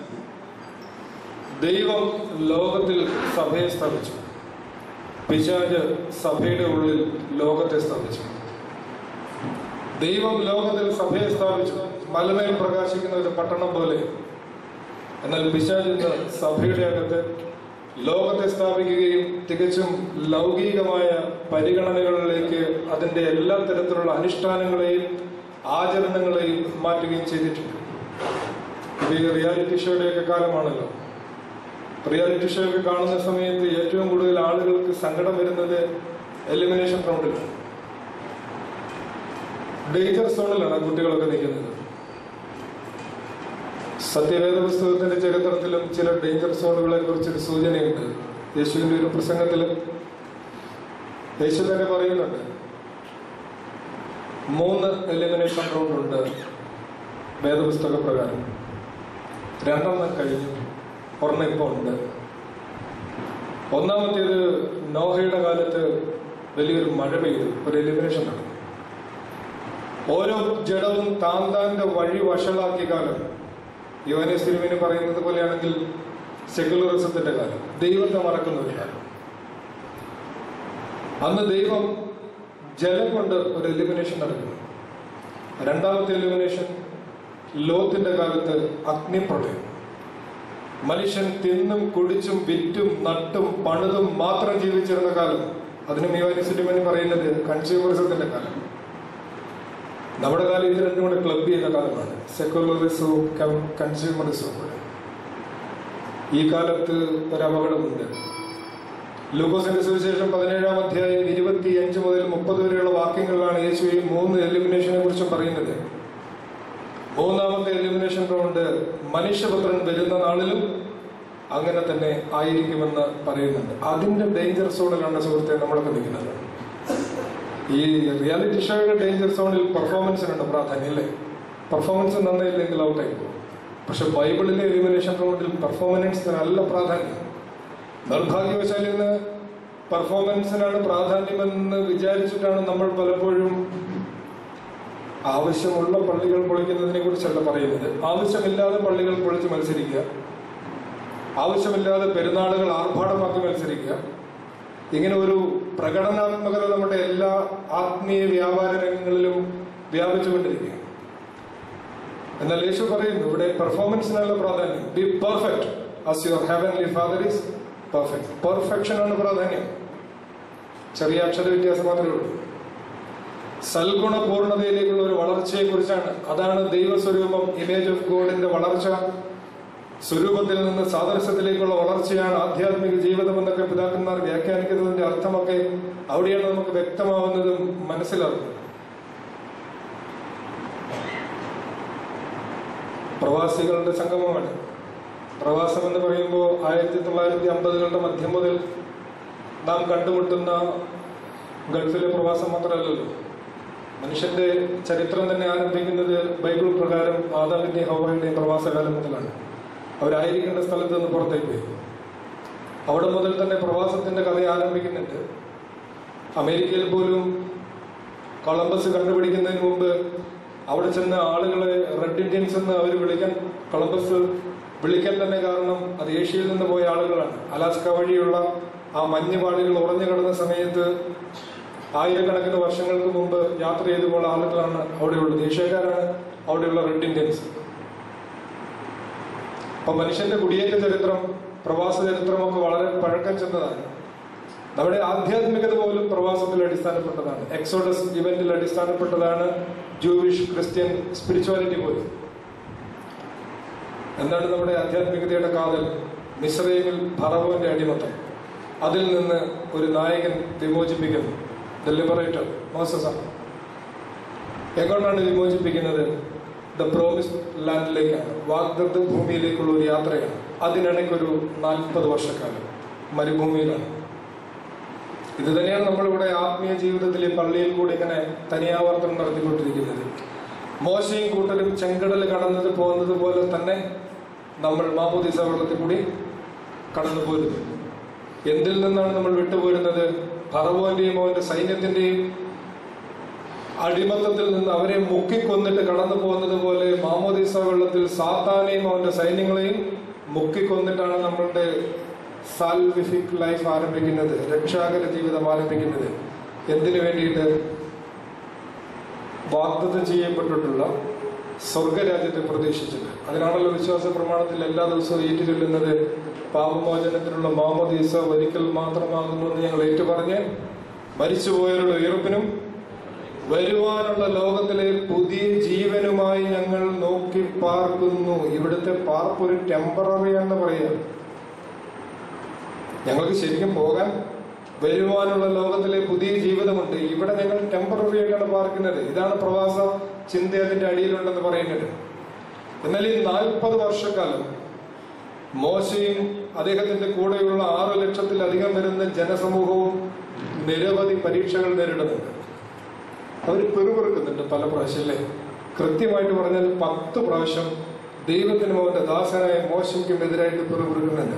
ദൈവം ലോകത്തിൽ സഭയെ സ്ഥാപിച്ചു പിശാജ് സഭയുടെ ഉള്ളിൽ ലോകത്തെ സ്ഥാപിച്ചു ദൈവം ലോകത്തിൽ സഭയെ സ്ഥാപിച്ചു മലമേൽ പ്രകാശിക്കുന്ന ഒരു പട്ടണം പോലെ എന്നാൽ പിശാജ് ഇന്ന് സഭയുടെ അകത്ത് ലോകത്തെ സ്ഥാപിക്കുകയും തികച്ചും ലൗകികമായ പരിഗണനകളിലേക്ക് അതിന്റെ എല്ലാ തരത്തിലുള്ള അനുഷ്ഠാനങ്ങളെയും ആചരണങ്ങളെയും മാറ്റുകയും ചെയ്തിട്ടുണ്ട് ഇത് ഈ റിയാലിറ്റി ഷോയുടെയൊക്കെ കാലമാണല്ലോ റിയാലിറ്റി ഷോ ഒക്കെ കാണുന്ന സമയത്ത് ഏറ്റവും കൂടുതൽ ആളുകൾക്ക് സങ്കടം വരുന്നത് എലിമിനേഷൻ റൗണ്ടിലാണ് ഡേഞ്ചർ സോണിലാണ് ആ കുട്ടികളൊക്കെ നിൽക്കുന്നത് സത്യവേദ പുസ്തകത്തിന്റെ ചരിത്രത്തിലും ചില ഡേഞ്ചർ സോണുകളെ കുറിച്ചൊരു സൂചനയുണ്ട് യേശുവിന്റെ ഒരു പ്രസംഗത്തിൽ യേശു തന്നെ പറയുന്നുണ്ട് മൂന്ന് എലിമിനേഷൻ റൗണ്ട് ഉണ്ട് വേദപുസ്തക പ്രകാരം രണ്ടെണ്ണം കഴിഞ്ഞു ഒരെണ്ണം ഇപ്പോൾ ഉണ്ട് ഒന്നാമത്തേത് നോഹയുടെ കാലത്ത് വലിയൊരു മഴ പെയ്തു ഒരു എലിമിനേഷൻ നടന്നു ഓരോ ജഡവും താൻ താൻ്റെ വഴി വഷളാക്കിയ കാലം യുവനെ സിനിമന് പറയുന്നത് പോലെയാണെങ്കിൽ സെക്യുലറിസത്തിന്റെ കാലം ദൈവത്തെ മറക്കുന്ന ഒരു കാലം അന്ന് ദൈവം ജലം കൊണ്ട് ഒരു എലിമിനേഷൻ നടക്കുന്നു രണ്ടാമത്തെ എലിമിനേഷൻ ലോത്തിന്റെ കാലത്ത് അഗ്നിപ്രളയം മനുഷ്യൻ തിന്നും കുടിച്ചും വിറ്റും നട്ടും പണിതും മാത്രം ജീവിച്ചിരുന്ന കാലം അതിന് മിവാനി സിനിമന് പറയുന്നത് കൺസ്യൂമറിസത്തിന്റെ കാലം നമ്മുടെ കാലം ഇത് രണ്ടും കൂടെ ക്ലബ് ചെയ്യുന്ന കാലമാണ് സെക്യുലറിസവും കൺസ്യൂമറിസവും കൂടെ ഈ കാലത്ത് ഒരു അപകടമുണ്ട് ലൂക്കോസിന്റെ സുവിശേഷം പതിനേഴാം അധ്യായം ഇരുപത്തി അഞ്ച് മുതൽ മുപ്പത് വരെയുള്ള വാക്യങ്ങളിലാണ് യേശു ഈ മൂന്ന് എലിമിനേഷനെ കുറിച്ചും പറയുന്നത് മൂന്നാമത്തെ എലിമിനേഷൻ റൗണ്ട് മനുഷ്യപുത്രൻ വരുന്ന നാളിലും അങ്ങനെ തന്നെ ആയിരിക്കുമെന്ന് പറയുന്നുണ്ട് അതിന്റെ ഡേഞ്ചർ സോണിലാണ് സുഹൃത്തെ നമ്മളൊക്കെ നിൽക്കുന്നത് ഈ റിയാലിറ്റി ഷോയുടെ ഡേഞ്ചർ സോണിൽ പെർഫോമൻസിനുണ്ട് പ്രാധാന്യം അല്ലേ പെർഫോമൻസ് നന്നായില്ലെങ്കിൽ ഔട്ടായി പോകും പക്ഷെ ബൈബിളിലെ എലിമിനേഷൻ റൗണ്ടിൽ പെർഫോമൻസിന് നല്ല പ്രാധാന്യം നിർഭാഗ്യവശാൽ ഇന്ന് പെർഫോമൻസിനാണ് പ്രാധാന്യമെന്ന് വിചാരിച്ചിട്ടാണ് നമ്മൾ പലപ്പോഴും ആവശ്യമുള്ള പള്ളികൾ പൊളിക്കുന്നതിനെ കുറിച്ചല്ല പറയുന്നത് ആവശ്യമില്ലാതെ പള്ളികൾ പൊളിച്ച് മത്സരിക്കുക ആവശ്യമില്ലാതെ പെരുന്നാളുകൾ ആർഭാടമാക്കി മത്സരിക്കുക ഇങ്ങനെ ഒരു പ്രകടനാത്മകത നമ്മുടെ എല്ലാ ആത്മീയ വ്യാപാര രംഗങ്ങളിലും വ്യാപിച്ചുകൊണ്ടിരിക്കുക എന്നാൽ യേശു പറയുന്നു ഇവിടെ പെർഫോമൻസിനുള്ള പ്രാധാന്യം be perfect as your heavenly father is perfect perfection ആണ് പ്രാധാന്യം ചെറിയ അക്ഷര വ്യത്യാസം മാത്രമേ ഉള്ളൂ സൽഗുണ പൂർണ്ണതയിലേക്കുള്ള ഒരു വളർച്ചയെ കുറിച്ചാണ് അതാണ് ദൈവസ്വരൂപം ഇമേജ് ഓഫ് ഗോഡിന്റെ വളർച്ച സ്വരൂപത്തിൽ നിന്ന് സാദൃശ്യത്തിലേക്കുള്ള വളർച്ചയാണ് ആധ്യാത്മിക ജീവിതം എന്നൊക്കെ പിതാക്കന്മാർ വ്യാഖ്യാനിക്കുന്നതിന്റെ അർത്ഥമൊക്കെ അവിടെയാണ് നമുക്ക് വ്യക്തമാവുന്നതും മനസ്സിലാവുന്നത് പ്രവാസികളുടെ സംഗമമാണ് പ്രവാസം എന്ന് പറയുമ്പോൾ ആയിരത്തി തൊള്ളായിരത്തി അമ്പതുകളുടെ മധ്യം മുതൽ നാം കണ്ടുമുട്ടുന്ന ഗൾഫിലെ പ്രവാസം മാത്രമല്ലല്ലോ മനുഷ്യന്റെ ചരിത്രം തന്നെ ആരംഭിക്കുന്നത് ബൈബിൾ പ്രകാരം ആദാമിന്റെയും ഹൗവയുടെയും പ്രവാസകാലം മുതലാണ് അവരായിരിക്കേണ്ട സ്ഥലത്ത് നിന്ന് പുറത്തേക്ക് പോയി അവിടെ മുതൽ തന്നെ പ്രവാസത്തിന്റെ കഥ ആരംഭിക്കുന്നുണ്ട് അമേരിക്കയിൽ പോലും കൊളംബസ് കണ്ടുപിടിക്കുന്നതിന് മുമ്പ് അവിടെ ചെന്ന ആളുകളെ റെഡ് ഇന്ത്യൻസ് എന്ന് അവർ വിളിക്കാൻ കൊളംബസ് വിളിക്കാൻ തന്നെ കാരണം അത് ഏഷ്യയിൽ നിന്ന് പോയ ആളുകളാണ് അലാസ്ക വഴിയുള്ള ആ മഞ്ഞുപാടുകൾ ഉറഞ്ഞു കിടന്ന സമയത്ത് ആയിരക്കണക്കിന് വർഷങ്ങൾക്ക് മുമ്പ് യാത്ര ചെയ്തു പോയ ആളുകളാണ് അവിടെയുള്ളത് ഏഷ്യക്കാരാണ് അവിടെയുള്ള റെഡ് ഇന്ത്യൻസ് അപ്പൊ മനുഷ്യന്റെ കുടിയേറ്റ ചരിത്രം പ്രവാസ ചരിത്രമൊക്കെ വളരെ പഴക്കം ചെന്നതാണ് നമ്മുടെ ആധ്യാത്മികത പോലും പ്രവാസത്തിൽ അടിസ്ഥാനപ്പെട്ടതാണ് എക്സോഡസ് ഇവന്റിൽ അടിസ്ഥാനപ്പെട്ടതാണ് ജൂവിഷ് ക്രിസ്ത്യൻ സ്പിരിച്വാലിറ്റി പോലും എന്താണ് നമ്മുടെ ആധ്യാത്മികതയുടെ കാതൽ മിശ്രൈമിൽ ഭറവോന്റെ അടിമത്തം അതിൽ നിന്ന് ഒരു നായകൻ വിമോചിപ്പിക്കുന്നു ദ ലിബറേറ്റർ മോസസ എങ്ങോട്ടാണ് വിമോചിപ്പിക്കുന്നത് ദ പ്രോമിസ് ലാൻഡിലേക്കാണ് വാഗ്ദത്ത ഭൂമിയിലേക്കുള്ള ഒരു യാത്രയാണ് അതിനിടയ്ക്കൊരു നാൽപ്പത് വർഷക്കാലം മരുഭൂമിയിലാണ് ഇത് തന്നെയാണ് നമ്മളിവിടെ ആത്മീയ ജീവിതത്തിൽ ഈ പള്ളിയിൽ കൂടി ഇങ്ങനെ തനിയാവർത്തനം നടത്തിക്കൊണ്ടിരിക്കുന്നത് മോശയും കൂട്ടരും ചെങ്കടൽ കടന്നത് പോകുന്നത് പോലെ തന്നെ നമ്മൾ മാമോദിസ വെള്ളത്തിൽ കൂടി കടന്നു പോരുന്നു എന്തിൽ നിന്നാണ് നമ്മൾ വിട്ടുപോരുന്നത് ഫറവോന്റെയും അവന്റെ സൈന്യത്തിന്റെയും അടിമത്തത്തിൽ നിന്ന് അവരെ മുക്കിക്കൊന്നിട്ട് കടന്നു പോകുന്നത് പോലെ മാമോദിസ വെള്ളത്തിൽ സാത്താനെയും അവന്റെ സൈന്യങ്ങളെയും മുക്കിക്കൊന്നിട്ടാണ് നമ്മളുടെ സാൽവിഫിക് ലൈഫ് ആരംഭിക്കുന്നത് രക്ഷാകര ജീവിതം ആരംഭിക്കുന്നത് എന്തിനു വേണ്ടിയിട്ട് വാഗ്ദത്തം ചെയ്യപ്പെട്ടിട്ടുള്ള സ്വർഗരാജ്യത്തെ പ്രതീക്ഷിച്ചിട്ട് അതിനാണല്ലോ വിശ്വാസ പ്രമാണത്തിൽ എല്ലാ ദിവസവും ഏറ്റു ചൊല്ലുന്നത് പാപമോചനത്തിനുള്ള മാമോദീസ ഒരിക്കൽ മാത്രമാകുന്നു എന്ന് ഞങ്ങൾ ഏറ്റുപറഞ്ഞ് മരിച്ചുപോയവരുടെ ഉയർപ്പിനും വരുവാനുള്ള ലോകത്തിലെ പുതിയ ജീവനുമായി ഞങ്ങൾ നോക്കി പാർക്കുന്നു ഇവിടുത്തെ പാർപ്പ് ഒരു ടെമ്പററി എന്ന് പറയാം ഞങ്ങൾക്ക് ശരിക്കും പോകാൻ വരുവാനുള്ള ലോകത്തിലെ പുതിയ ജീവിതമുണ്ട് ഇവിടെ ഞങ്ങൾ ടെമ്പററി ആയിട്ടാണ് പാർക്കുന്നത് ഇതാണ് പ്രവാസ ചിന്ത അതിന്റെ അടിയിലുണ്ടെന്ന് പറയുന്നത് എന്നാൽ ഈ നാൽപ്പത് വർഷക്കാലം മോശയും അദ്ദേഹത്തിന്റെ കൂടെയുള്ള ആറ് ലക്ഷത്തിലധികം വരുന്ന ജനസമൂഹവും നിരവധി പരീക്ഷകൾ നേരിടുന്നുണ്ട് അവർ പെറുപെറുക്കുന്നുണ്ട് പല പ്രാവശ്യം അല്ലേ കൃത്യമായിട്ട് പറഞ്ഞാൽ പത്ത് പ്രാവശ്യം ദൈവത്തിനും അവന്റെ ദാസനായ മോശയ്ക്കും എതിരായിട്ട് പെറുപെറുക്കുന്നുണ്ട്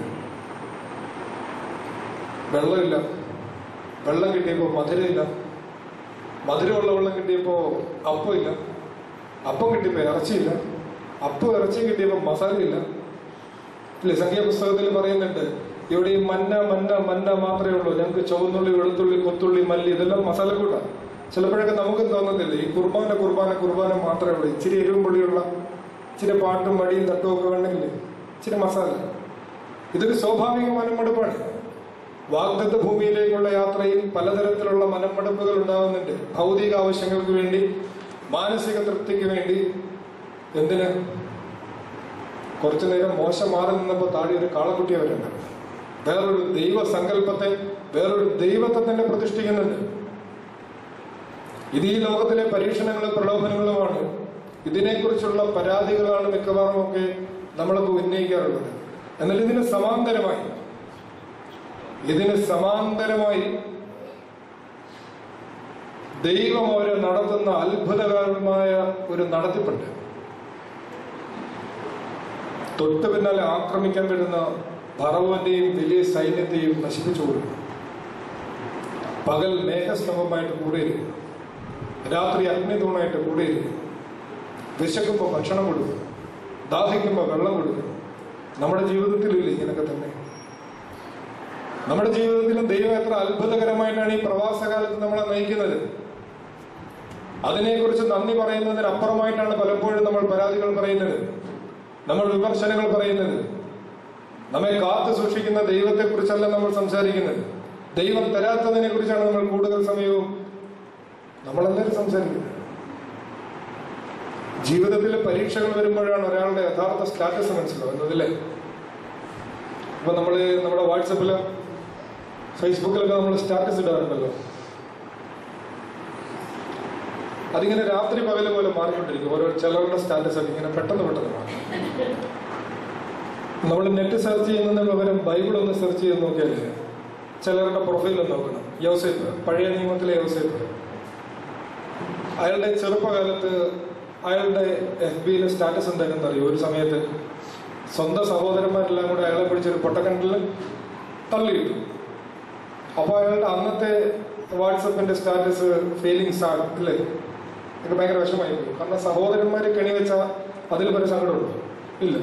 വെള്ളമില്ല വെള്ളം കിട്ടിയപ്പോൾ മധുരമില്ല മധുരമുള്ള വെള്ളം കിട്ടിയപ്പോൾ അപ്പമില്ല അപ്പം കിട്ടിയപ്പോൾ ഇറച്ചിയില്ല അപ്പം ഇറച്ചി കിട്ടിയപ്പോൾ മസാലയില്ല ഇല്ലേ സംഖ്യാപുസ്തകത്തിൽ പറയുന്നുണ്ട് ഇവിടെ ഈ മന്ന മന്ന മന്ന മാത്രമേ ഉള്ളൂ ഞങ്ങൾക്ക് ചുവന്നുള്ളി വെളുത്തുള്ളി കൊത്തുള്ളി മല്ലി ഇതെല്ലാം മസാല കൂട്ടാണ് ചിലപ്പോഴൊക്കെ നമുക്കും തോന്നുന്നില്ല ഈ കുർബാന കുർബാന കുർബാന മാത്രമേ ഉള്ളൂ ഇച്ചിരി എരിവും പുളിയുള്ള ഇച്ചിരി പാട്ടും മടിയും തട്ടും ഒക്കെ വേണമെങ്കിൽ ഇച്ചിരി മസാല ഇതൊരു സ്വാഭാവിക മനംമടുപ്പാണ് വാഗ്ദത്ത ഭൂമിയിലേക്കുള്ള യാത്രയിൽ പലതരത്തിലുള്ള മനംമടുപ്പുകൾ ഉണ്ടാകുന്നുണ്ട് ഭൗതിക ആവശ്യങ്ങൾക്ക് വേണ്ടി മാനസിക തൃപ്തിക്ക് വേണ്ടി എന്തിന് കുറച്ചു നേരം മോശം മാറി നിന്നപ്പോൾ താടി ഒരു കാളക്കുട്ടി അവരുണ്ട് വേറൊരു ദൈവ സങ്കല്പത്തെ വേറൊരു ദൈവത്തെ തന്നെ പ്രതിഷ്ഠിക്കുന്നുണ്ട് ഇത് ഈ ലോകത്തിലെ പരീക്ഷണങ്ങളും പ്രലോഭനങ്ങളുമാണ് ഇതിനെക്കുറിച്ചുള്ള പരാതികളാണ് മിക്കവാറും ഒക്കെ നമ്മളൊക്കെ ഉന്നയിക്കാറുള്ളത് എന്നാൽ ഇതിന് സമാന്തരമായി ഇതിന് സമാന്തരമായി ദൈവം അവരെ നടത്തുന്ന അത്ഭുതകരമായ ഒരു നടത്തിപ്പുണ്ട് തൊട്ടു പിന്നാലെ ആക്രമിക്കാൻ വരുന്ന ഭറവന്റെയും വലിയ സൈന്യത്തെയും നശിപ്പിച്ചു കൊടുക്കും പകൽ മേഘസ്തംഭമായിട്ട് കൂടെയിരിക്കും രാത്രി അഗ്നിതൂണായിട്ട് കൂടെയിരിക്കും വിശക്കുമ്പോൾ ഭക്ഷണം കൊടുക്കും ദാഹിക്കുമ്പോൾ വെള്ളം കൊടുക്കും നമ്മുടെ ജീവിതത്തിലില്ല ഇങ്ങനൊക്കെ തന്നെ നമ്മുടെ ജീവിതത്തിലും ദൈവം എത്ര അത്ഭുതകരമായിട്ടാണ് ഈ പ്രവാസകാലത്ത് നമ്മളെ നയിക്കുന്നത് അതിനെക്കുറിച്ച് നന്ദി പറയുന്നതിന് അപ്പുറമായിട്ടാണ് പലപ്പോഴും നമ്മൾ പരാതികൾ പറയുന്നത് നമ്മൾ വിമർശനങ്ങൾ പറയുന്നത് നമ്മെ കാത്തു സൂക്ഷിക്കുന്ന ദൈവത്തെ കുറിച്ചല്ല നമ്മൾ സംസാരിക്കുന്നത് ദൈവം തരാത്തതിനെ കുറിച്ചാണ് നമ്മൾ കൂടുതൽ സമയവും നമ്മളെല്ലാവരും സംസാരിക്കുന്നത് ജീവിതത്തിലെ പരീക്ഷകൾ വരുമ്പോഴാണ് ഒരാളുടെ യഥാർത്ഥ സ്റ്റാറ്റസ് മനസ്സിലാവുന്നത് അല്ലേ ഇപ്പൊ നമ്മള് നമ്മുടെ വാട്സപ്പില് ഫേസ്ബുക്കിലൊക്കെ നമ്മൾ സ്റ്റാറ്റസ് ഇടാറുണ്ടല്ലോ അതിങ്ങനെ രാത്രി പകല് പോലെ മാറിക്കൊണ്ടിരിക്കും ഓരോ ചിലരുടെ സ്റ്റാറ്റസ് ഒക്കെ ഇങ്ങനെ പെട്ടെന്ന് പെട്ടെന്ന് മാറും നമ്മൾ നെറ്റ് സെർച്ച് ചെയ്യുന്നതിന് പകരം ബൈബിൾ ഒന്ന് സെർച്ച് ചെയ്ത് നോക്കിയാൽ ചിലരുടെ പ്രൊഫൈൽ ഒന്ന് നോക്കണം യോസേപ്പ് പഴയ നിയമത്തിലെ യോസേപ്പ് അയാളുടെ ചെറുപ്പകാലത്ത് അയാളുടെ എഫ് ബിയിലെ സ്റ്റാറ്റസ് എന്തായിരുന്നു അറിയോ ഒരു സമയത്ത് സ്വന്തം സഹോദരന്മാരെല്ലാം കൂടെ അയാളെ പിടിച്ചൊരു പൊട്ടക്കണ്ടിൽ തള്ളിയിട്ടു അപ്പോൾ അയാളുടെ അന്നത്തെ വാട്സപ്പിന്റെ സ്റ്റാറ്റസ് ഫീലിങ്സ് ആണ് അല്ലേ എനിക്ക് ഭയങ്കര വിഷമായി പോയി കാരണം സഹോദരന്മാരെ കെണി വെച്ചാൽ അതിൽ പല സങ്കടമുണ്ടോ ഇല്ല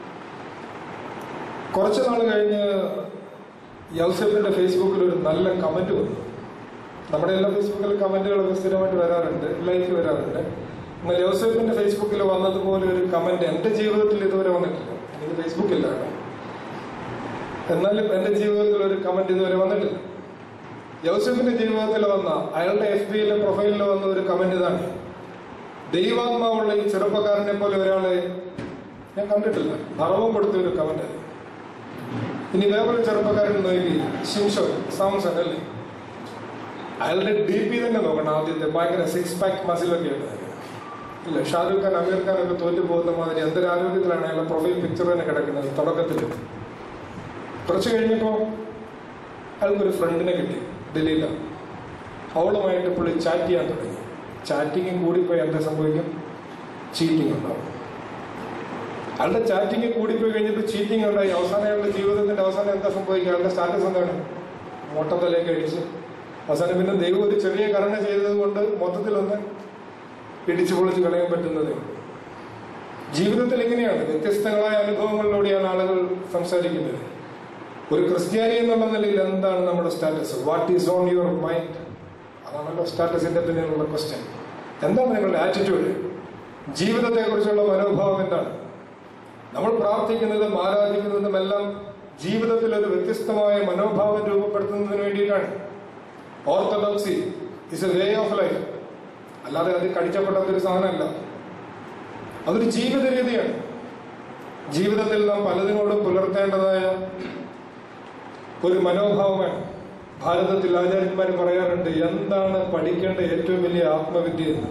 കുറച്ച് നാൾ കഴിഞ്ഞ് യൗസഫിന്റെ ഫേസ്ബുക്കിൽ ഒരു നല്ല കമന്റ് വന്നു നമ്മുടെ എല്ലാ ഫേസ്ബുക്കിൽ കമന്റുകളൊക്കെ സ്ഥിരമായിട്ട് വരാറുണ്ട് ലൈക്ക് വരാറുണ്ട് എന്നാൽ യൗസഫിന്റെ ഫേസ്ബുക്കിൽ വന്നതുപോലെ ഒരു കമന്റ് എന്റെ ജീവിതത്തിൽ ഇതുവരെ വന്നിട്ടില്ല എനിക്ക് ഫേസ്ബുക്കില്ല കേട്ടോ എന്നാലും എന്റെ ജീവിതത്തിൽ ഒരു കമന്റ് ഇതുവരെ വന്നിട്ടില്ല യൗസഫിന്റെ ജീവിതത്തിൽ വന്ന അയാളുടെ എഫ് ബിയിലെ പ്രൊഫൈലിൽ വന്ന ഒരു കമന്റ് ഇതാണ് ദൈവാത്മാവുള്ള ഈ ചെറുപ്പക്കാരനെ പോലെ ഒരാളെ ഞാൻ കണ്ടിട്ടില്ല അറവും കൊടുത്ത ഒരു കമന്റ് ഇനി വേറൊരു ചെറുപ്പക്കാരൻ നോക്കി ശിംഷോ സാംസൺ അല്ലേ അയാളുടെ ഡി പി തന്നെ നോക്കണം ആദ്യത്തെ ഭയങ്കര സിക്സ് പാക്ക് മസിലൊക്കെ ഉണ്ട് ഇല്ല ഷാരൂഖ് ഖാൻ അമീർ ഖാൻ ഒക്കെ തോറ്റു പോകുന്ന മാതിരി എന്തൊരു ആരോഗ്യത്തിലാണ് അയാളുടെ പ്രൊഫൈൽ പിക്ചർ തന്നെ കിടക്കുന്നത് തുടക്കത്തിൽ കുറച്ച് കഴിഞ്ഞപ്പോൾ അയാൾക്കൊരു ഫ്രണ്ടിനെ കിട്ടി ഡൽഹിയില അവളുമായിട്ട് പുള്ളി ചാറ്റ് ചെയ്യാൻ തുടങ്ങി ചാറ്റിങ് കൂടിപ്പോയി എന്താ സംഭവിക്കും ചീറ്റിംഗ് ഉണ്ടാവും അയാളുടെ ചാറ്റിംഗ് കൂടിപ്പോയി കഴിഞ്ഞപ്പോൾ ചീറ്റിംഗ് ഉണ്ടായി അവസാനം അയാളുടെ ജീവിതത്തിന്റെ അവസാനം എന്താ സംഭവിക്കുക അയാളുടെ സ്റ്റാറ്റസ് എന്താണ് മോട്ടത്തലേക്ക് അടിച്ച് അവസാനം പിന്നെ ദൈവം ഒരു ചെറിയ കരുണ ചെയ്തത് കൊണ്ട് മൊത്തത്തിലൊന്ന് ഇടിച്ചു പൊളിച്ച് കളയാൻ പറ്റുന്നതേ ഉള്ളൂ ജീവിതത്തിൽ എങ്ങനെയാണ് വ്യത്യസ്തങ്ങളായ അനുഭവങ്ങളിലൂടെയാണ് ആളുകൾ സംസാരിക്കുന്നത് ഒരു ക്രിസ്ത്യാനി എന്നുള്ള നിലയിൽ എന്താണ് നമ്മുടെ status what is on your mind അതാണല്ലോ സ്റ്റാറ്റസിന്റെ പിന്നിലുള്ള ക്വസ്റ്റ്യൻ എന്താണ് നിങ്ങളുടെ ആറ്റിറ്റ്യൂഡ് ജീവിതത്തെക്കുറിച്ചുള്ള മനോഭാവം എന്താണ് നമ്മൾ പ്രാർത്ഥിക്കുന്നതും ആരാധിക്കുന്നതും എല്ലാം ജീവിതത്തിൽ ഒരു വ്യത്യസ്തമായ മനോഭാവം രൂപപ്പെടുത്തുന്നതിന് വേണ്ടിയിട്ടാണ് orthodoxy is a way of life അല്ലാതെ അത് കടിച്ചപ്പെടാത്ത ഒരു സാധനമല്ല അതൊരു ജീവിത രീതിയാണ് ജീവിതത്തിൽ നാം പലതിനോടും പുലർത്തേണ്ടതായ ഒരു മനോഭാവമാണ് ഭാരതത്തിൽ ആചാര്യന്മാർ പറയാറുണ്ട് എന്താണ് പഠിക്കേണ്ട ഏറ്റവും വലിയ ആത്മവിദ്യ എന്ന്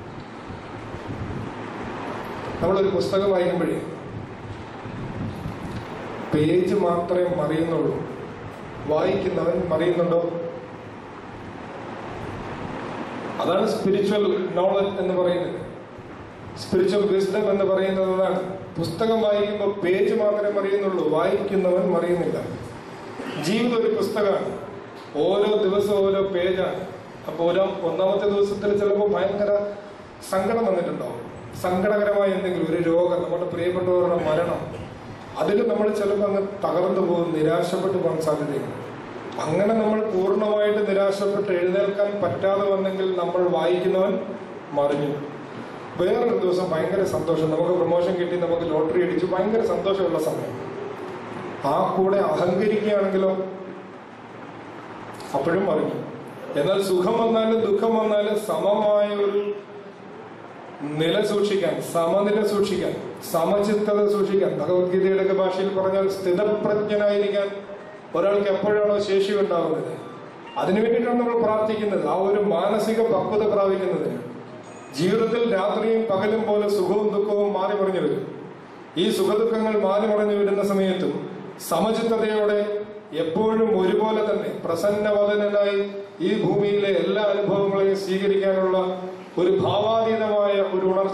നമ്മളൊരു പുസ്തകം വായിക്കുമ്പോഴേ പേജ് മാത്രമേ മറിയുന്നുള്ളൂ വായിക്കുന്നവൻ മറിയുന്നുണ്ടോ അതാണ് സ്പിരിച്വൽ നോളജ് എന്ന് പറയുന്നത് സ്പിരിച്വൽ വിസ്ഡം എന്ന് പറയുന്നത് അതാണ് പുസ്തകം വായിക്കുമ്പോൾ പേജ് മാത്രമേ മറിയുന്നുള്ളൂ വായിക്കുന്നവൻ മറിയുന്നില്ല ജീവിതം ഒരു പുസ്തകമാണ് ഓരോ ദിവസവും ഓരോ പേജാണ് ആ അപ്പോൾ ഒരു ഒന്നാമത്തെ ദിവസത്തിൽ ചിലപ്പോൾ ഭയങ്കര സങ്കടം വന്നിട്ടുണ്ടാവും സങ്കടകരമായ എന്തെങ്കിലും ഒരു രോഗം നമ്മുടെ പ്രിയപ്പെട്ടവരുടെ മരണം അതിൽ നമ്മൾ ചിലപ്പോൾ അങ്ങ് തകർന്നു പോകും നിരാശപ്പെട്ടു പോകാൻ സാധ്യതയുണ്ട് അങ്ങനെ നമ്മൾ പൂർണ്ണമായിട്ട് നിരാശപ്പെട്ട് എഴുന്നേൽക്കാൻ പറ്റാതെ വന്നെങ്കിൽ നമ്മൾ വായിക്കുന്നവൻ മറിഞ്ഞു വേറൊരു ദിവസം ഭയങ്കര സന്തോഷം നമുക്ക് പ്രൊമോഷൻ കിട്ടി നമുക്ക് ലോട്ടറി അടിച്ചു ഭയങ്കര സന്തോഷമുള്ള സമയം ആ കൂടെ അഹങ്കരിക്കുകയാണെങ്കിലോ അപ്പോഴും മറിഞ്ഞു എന്നാൽ സുഖം വന്നാലും ദുഃഖം വന്നാലും സമമായ ഒരു നില സൂക്ഷിക്കാൻ സമനില സൂക്ഷിക്കാൻ സമചിത്തത സൂക്ഷിക്കാൻ ഭഗവത്ഗീതയുടെ ഒക്കെ ഭാഷയിൽ പറഞ്ഞാൽ സ്ഥിതപ്രജ്ഞനായിരിക്കാൻ ഒരാൾക്ക് എപ്പോഴാണോ ശേഷി ഉണ്ടാകുന്നത് അതിനു വേണ്ടിയിട്ടാണ് നമ്മൾ പ്രാർത്ഥിക്കുന്നത് ആ ഒരു മാനസിക പക്വത പ്രാപിക്കുന്നതിന് ജീവിതത്തിൽ രാത്രിയും പകലും പോലെ സുഖവും ദുഃഖവും മാറി മറിഞ്ഞു വരും ഈ സുഖദുഃഖങ്ങൾ മാറി മറിഞ്ഞു വരുന്ന സമയത്തും സമചിത്തതയോടെ എപ്പോഴും ഒരുപോലെ തന്നെ പ്രസന്നവദനായി ഈ ഭൂമിയിലെ എല്ലാ അനുഭവങ്ങളെയും സ്വീകരിക്കാനുള്ള ഒരു ഭാവാതീതമായ ഒരു ഉണർച്ച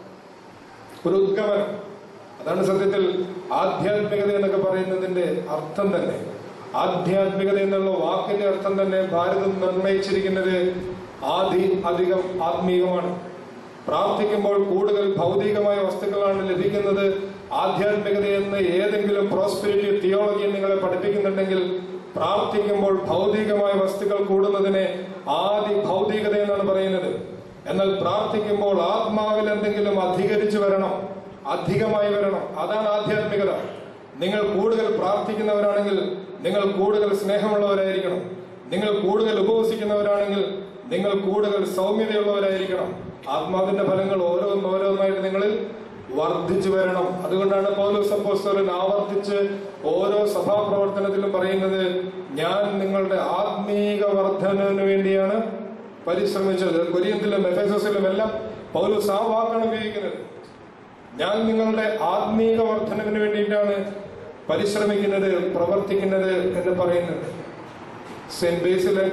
ഒരു ഉദ്ഗമനം അതാണ് സത്യത്തിൽ ആധ്യാത്മികത എന്നൊക്കെ പറയുന്നതിന്റെ അർത്ഥം തന്നെ ആധ്യാത്മികത എന്നുള്ള വാക്കിന്റെ അർത്ഥം തന്നെ ഭാരതം നിർണയിച്ചിരിക്കുന്നത് ആദി അധികം ആത്മീയമാണ് പ്രാർത്ഥിക്കുമ്പോൾ കൂടുതൽ ഭൗതികമായ വസ്തുക്കളാണ് ലഭിക്കുന്നത് ആധ്യാത്മികത എന്ന് ഏതെങ്കിലും പ്രോസ്പെരിറ്റി തിയോളജി നിങ്ങളെ പഠിപ്പിക്കുന്നുണ്ടെങ്കിൽ പ്രാർത്ഥിക്കുമ്പോൾ ഭൗതികമായ വസ്തുക്കൾ കൂടുന്നതിനെ ആദി ഭൗതികത എന്നാണ് പറയുന്നത് എന്നാൽ പ്രാർത്ഥിക്കുമ്പോൾ ആത്മാവിൽ എന്തെങ്കിലും അധികരിച്ചു വരണം അധികമായി വരണം അതാണ് ആധ്യാത്മികത നിങ്ങൾ കൂടുതൽ പ്രാർത്ഥിക്കുന്നവരാണെങ്കിൽ നിങ്ങൾ കൂടുതൽ സ്നേഹമുള്ളവരായിരിക്കണം നിങ്ങൾ കൂടുതൽ ഉപവസിക്കുന്നവരാണെങ്കിൽ നിങ്ങൾ കൂടുതൽ സൗമ്യതയുള്ളവരായിരിക്കണം ആത്മാവിന്റെ ഫലങ്ങൾ ഓരോന്നോരോന്നായിട്ട് നിങ്ങളിൽ വർദ്ധിച്ചു വരണം അതുകൊണ്ടാണ് പൗലോസ് അപ്പോസ്തലൻ ആവർത്തിച്ച് ഓരോ സഭാപ്രവർത്തനത്തിലും പറയുന്നത് ഞാൻ നിങ്ങളുടെ ആത്മീക വർധനവിന് വേണ്ടിയാണ് പരിശ്രമിച്ചത് കൊരിയത്തിലും എഫേസസിലും എല്ലാം പൗലോസ് ആ വാക്കാണ് ഉപയോഗിക്കുന്നത് ഞാൻ നിങ്ങളുടെ ആത്മീക വർധനവിന് വേണ്ടിയിട്ടാണ് പരിശ്രമിക്കുന്നത് പ്രവർത്തിക്കുന്നത് എന്ന് പറയുന്നത് സെന്റ് ബേസിലെ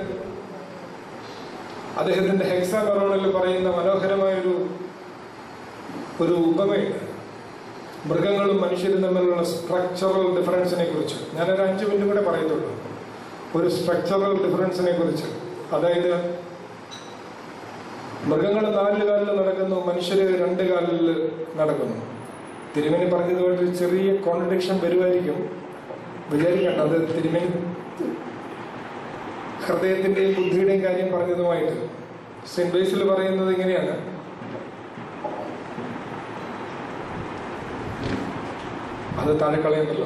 അദ്ദേഹത്തിന്റെ ഹെക്സാമറോണിൽ പറയുന്ന മനോഹരമായൊരു ഒരു ഉപമയുണ്ട് മൃഗങ്ങളും മനുഷ്യരും തമ്മിലുള്ള സ്ട്രക്ചറൽ ഡിഫറൻസിനെ കുറിച്ച് ഞാനൊരു അഞ്ച് മിനിറ്റ് കൂടെ പറയത്തുള്ളൂ ഒരു സ്ട്രക്ചറൽ ഡിഫറൻസിനെ കുറിച്ച് അതായത് മൃഗങ്ങൾ നാല് കാലിൽ നടക്കുന്നു മനുഷ്യര് രണ്ട് കാലിൽ നടക്കുന്നു തിരുമേനി പറഞ്ഞതുപോലെ ഒരു ചെറിയ കോൺട്രഡിക്ഷൻ വരുമായിരിക്കും വിചാരിക്കണ്ട അത് തിരുമേനി ഹൃദയത്തിന്റെയും ബുദ്ധിയുടെയും കാര്യം പറഞ്ഞതുമായിട്ട് സെന്റ് ബേസിൽ പറയുന്നത് ഇങ്ങനെയാണ് അത് താഴെ കളയുന്നല്ലോ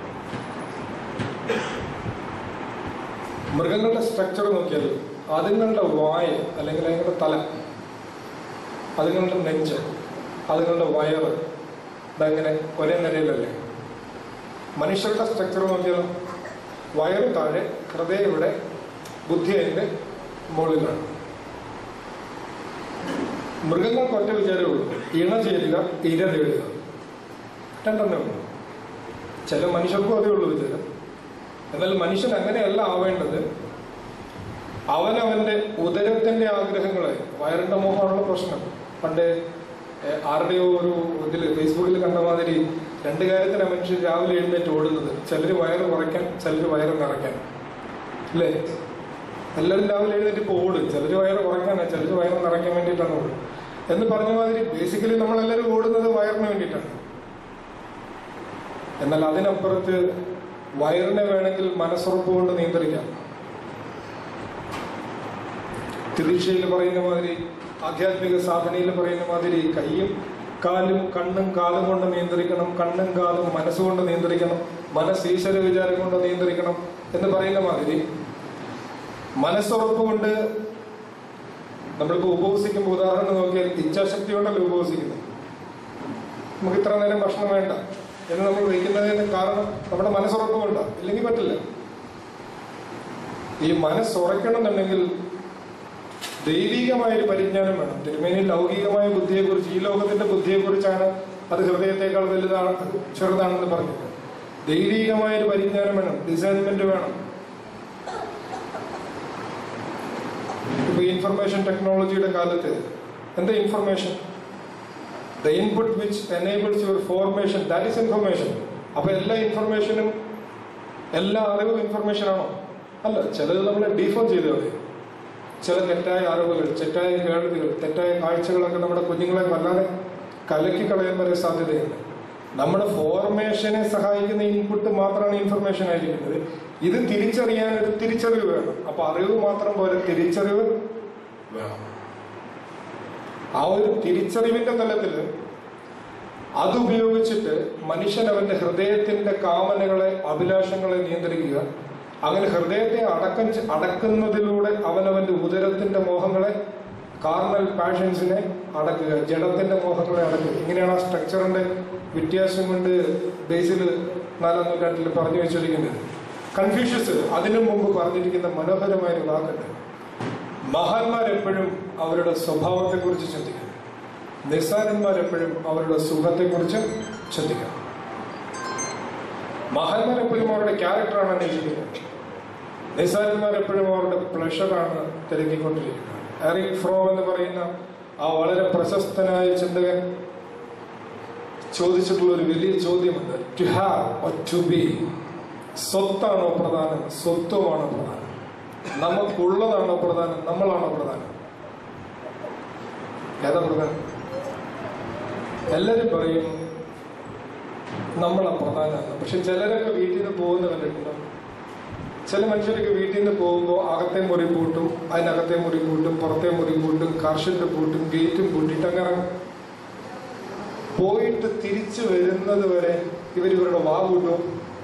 മൃഗങ്ങളുടെ സ്ട്രക്ചർ നോക്കിയാൽ അതുങ്ങളുടെ വായ അല്ലെങ്കിൽ അതിങ്ങളുടെ തല അതുങ്ങളുടെ നെഞ്ച് അതുങ്ങളുടെ വയറ് ഇതങ്ങനെ ഒരേ നിലയിലല്ലേ മനുഷ്യരുടെ സ്ട്രക്ചർ നോക്കിയാൽ വയറ് താഴെ ഹൃദയം ഇവിടെ ബുദ്ധി അതിൻ്റെ മുകളിലാണ് മൃഗങ്ങൾക്ക് ഒറ്റ വിചാരമേ ഉള്ളൂ ഇണ ചേരുക ഇര തേടുക രണ്ടെണ്ണേ ഉള്ളൂ ചില മനുഷ്യർക്കും അതേ ഉള്ളൂ വിചാരം എന്നാൽ മനുഷ്യൻ അങ്ങനെയല്ല ആവേണ്ടത് അവനവന്റെ ഉദരത്തിന്റെ ആഗ്രഹങ്ങളെ വയറിന്റെ മോഹമുള്ള പ്രശ്നം പണ്ട് ഏഹ്, ആരുടെയോ ഒരു ഇതിൽ ഫേസ്ബുക്കിൽ കണ്ട മാതിരി രണ്ട് കാര്യത്തിനാണ് മനുഷ്യൻ രാവിലെ എഴുന്നേറ്റ് ഓടുന്നത് ചിലർ വയറ് കുറയ്ക്കാൻ ചിലർ വയറ് നിറയ്ക്കാൻ അല്ലേ എല്ലാവരും രാവിലെ എഴുന്നേറ്റ് ഇപ്പോൾ ഓടും ചിലർ വയറ് കുറയ്ക്കാനാണ് ചിലർ വയറ് നിറയ്ക്കാൻ വേണ്ടിയിട്ടാണ് ഓടും എന്ന് പറഞ്ഞ മാതിരി ബേസിക്കലി നമ്മളെല്ലാവരും ഓടുന്നത് വയറിന് വേണ്ടിയിട്ടാണ് എന്നാൽ അതിനപ്പുറത്ത് വയറിനെ വേണമെങ്കിൽ മനസ്സുറപ്പ് കൊണ്ട് നിയന്ത്രിക്കാം തിരീക്ഷയിൽ പറയുന്ന മാതിരി ആധ്യാത്മിക സാധനയിൽ പറയുന്ന മാതിരി കൈയും കാലും കണ്ണും കാലും കൊണ്ട് നിയന്ത്രിക്കണം കണ്ണും കാലും മനസ്സുകൊണ്ട് നിയന്ത്രിക്കണം മനസ്സ് ഈശ്വര വിചാരം കൊണ്ട് നിയന്ത്രിക്കണം എന്ന് പറയുന്ന മാതിരി മനസ്സുറപ്പ് കൊണ്ട് നമ്മളിപ്പോൾ ഉപവസിക്കുമ്പോൾ ഉദാഹരണം നോക്കിയാൽ ഇച്ഛാശക്തി കൊണ്ടല്ല ഉപവസിക്കുന്നത് നമുക്ക് ഇത്ര നേരം ഭക്ഷണം വേണ്ട എന്ന് നമ്മൾ വയ്ക്കുന്നതിന് കാരണം നമ്മുടെ മനസ്സുറപ്പ് കൊണ്ടാണ് ഇല്ലെങ്കിൽ പറ്റില്ല ഈ മനസ്സുറയ്ക്കണം എന്നുണ്ടെങ്കിൽ ദൈവികമായ ഒരു പരിജ്ഞാനം വേണം തിരുമേനി ലൗകികമായ ബുദ്ധിയെക്കുറിച്ച് ഈ ലോകത്തിന്റെ ബുദ്ധിയെക്കുറിച്ചാണ് അത് ഹൃദയത്തെക്കാൾ വലുതാണ് ചെറുതാണെന്ന് പറഞ്ഞത് ദൈവികമായ ഒരു പരിജ്ഞാനം വേണം ഡിസൈൻമെന്റ് വേണം ഇപ്പൊ ഇൻഫർമേഷൻ ടെക്നോളജിയുടെ കാലത്ത് എന്താ information the input which enables your formation that is information അപ്പൊ എല്ലാ ഇൻഫർമേഷനും എല്ലാ അറിവും ഇൻഫർമേഷൻ ആണോ അല്ല ചിലത് നമ്മളെ ഡീഫോം ചെയ്തു കളയും ചില തെറ്റായ അറിവുകൾ തെറ്റായ കേൾവികൾ തെറ്റായ കാഴ്ചകളൊക്കെ നമ്മുടെ കുഞ്ഞുങ്ങളെ വല്ലാതെ കലക്കി കളയാൻ വരെ സാധ്യതയുണ്ട് നമ്മുടെ ഫോർമേഷനെ സഹായിക്കുന്ന ഇൻപുട്ട് മാത്രമാണ് ഇൻഫർമേഷൻ ആയിരിക്കുന്നത് ഇത് തിരിച്ചറിയാൻ ഒരു തിരിച്ചറിവ് വേണം അപ്പൊ അറിവ് മാത്രം പോലെ തിരിച്ചറിവ് വേണം ആ ഒരു തിരിച്ചറിവിന്റെ തലത്തിൽ അതുപയോഗിച്ചിട്ട് മനുഷ്യൻ അവന്റെ ഹൃദയത്തിന്റെ കാമനകളെ അഭിലാഷങ്ങളെ നിയന്ത്രിക്കുക അങ്ങനെ ഹൃദയത്തെ അടക്കം ചെ- അടക്കുന്നതിലൂടെ അവനവന്റെ ഉദരത്തിന്റെ മോഹങ്ങളെ കാർണൽ പാഷൻസിനെ അടക്കുക ജഡത്തിന്റെ മോഹങ്ങളെ അടക്കുക ഇങ്ങനെയാണ് ആ സ്ട്രക്ചറിന്റെ വ്യത്യാസം കൊണ്ട് ബേസിൽ നാലാം നൂറ്റാണ്ടിൽ പറഞ്ഞു വെച്ചിരിക്കുന്നത് കൺഫ്യൂഷ്യസ് അതിനു മുമ്പ് പറഞ്ഞിരിക്കുന്ന മനോഹരമായ ഒരു വാക്കുണ്ട് മഹാന്മാരെപ്പോഴും അവരുടെ സ്വഭാവത്തെക്കുറിച്ച് ചിന്തിക്കണം നിസ്സാരന്മാരെപ്പോഴും അവരുടെ സുഖത്തെക്കുറിച്ച് ചിന്തിക്കണം മഹാന്മാരെപ്പോഴും അവരുടെ ക്യാരക്ടറാണ് അന്വേഷിക്കുന്നത് നിസ്സാരന്മാരെപ്പോഴും അവരുടെ പ്ലഷറാണ് തിരക്കിക്കൊണ്ടിരിക്കുന്നത് എറിക് ഫ്രോ എന്ന് പറയുന്ന ആ വളരെ പ്രശസ്തനായ ചിന്തകൻ ചോദിച്ചിട്ടുള്ള ഒരു വലിയ ചോദ്യമുണ്ട് ടു ഹാവ് ടു ബി സ്വത്താണോ പ്രധാനം സ്വത്വമാണോ പ്രധാനം നമുക്കുള്ളതാണോ പ്രധാനം നമ്മളാണോ പ്രധാനം ഏതാ പ്രധാനം എല്ലാരും പറയും നമ്മളാ പ്രധാനമാണ് പക്ഷെ ചിലരൊക്കെ വീട്ടിൽ നിന്ന് പോകുന്ന കണ്ടിട്ടുണ്ടോ ചില മനുഷ്യരൊക്കെ വീട്ടിൽ നിന്ന് പോകുമ്പോൾ അകത്തെ മുറി പൂട്ടും അതിനകത്തെ മുറി പൂട്ടും പുറത്തെ മുറി പൂട്ടും കർഷന്റെ പൂട്ടും ഗേറ്റും പൂട്ടിയിട്ട് അങ്ങനെ ഇറങ്ങും. പോയിട്ട് തിരിച്ചു വരുന്നത് വരെ ഇവർ ഇവരുടെ വാ കൂട്ടും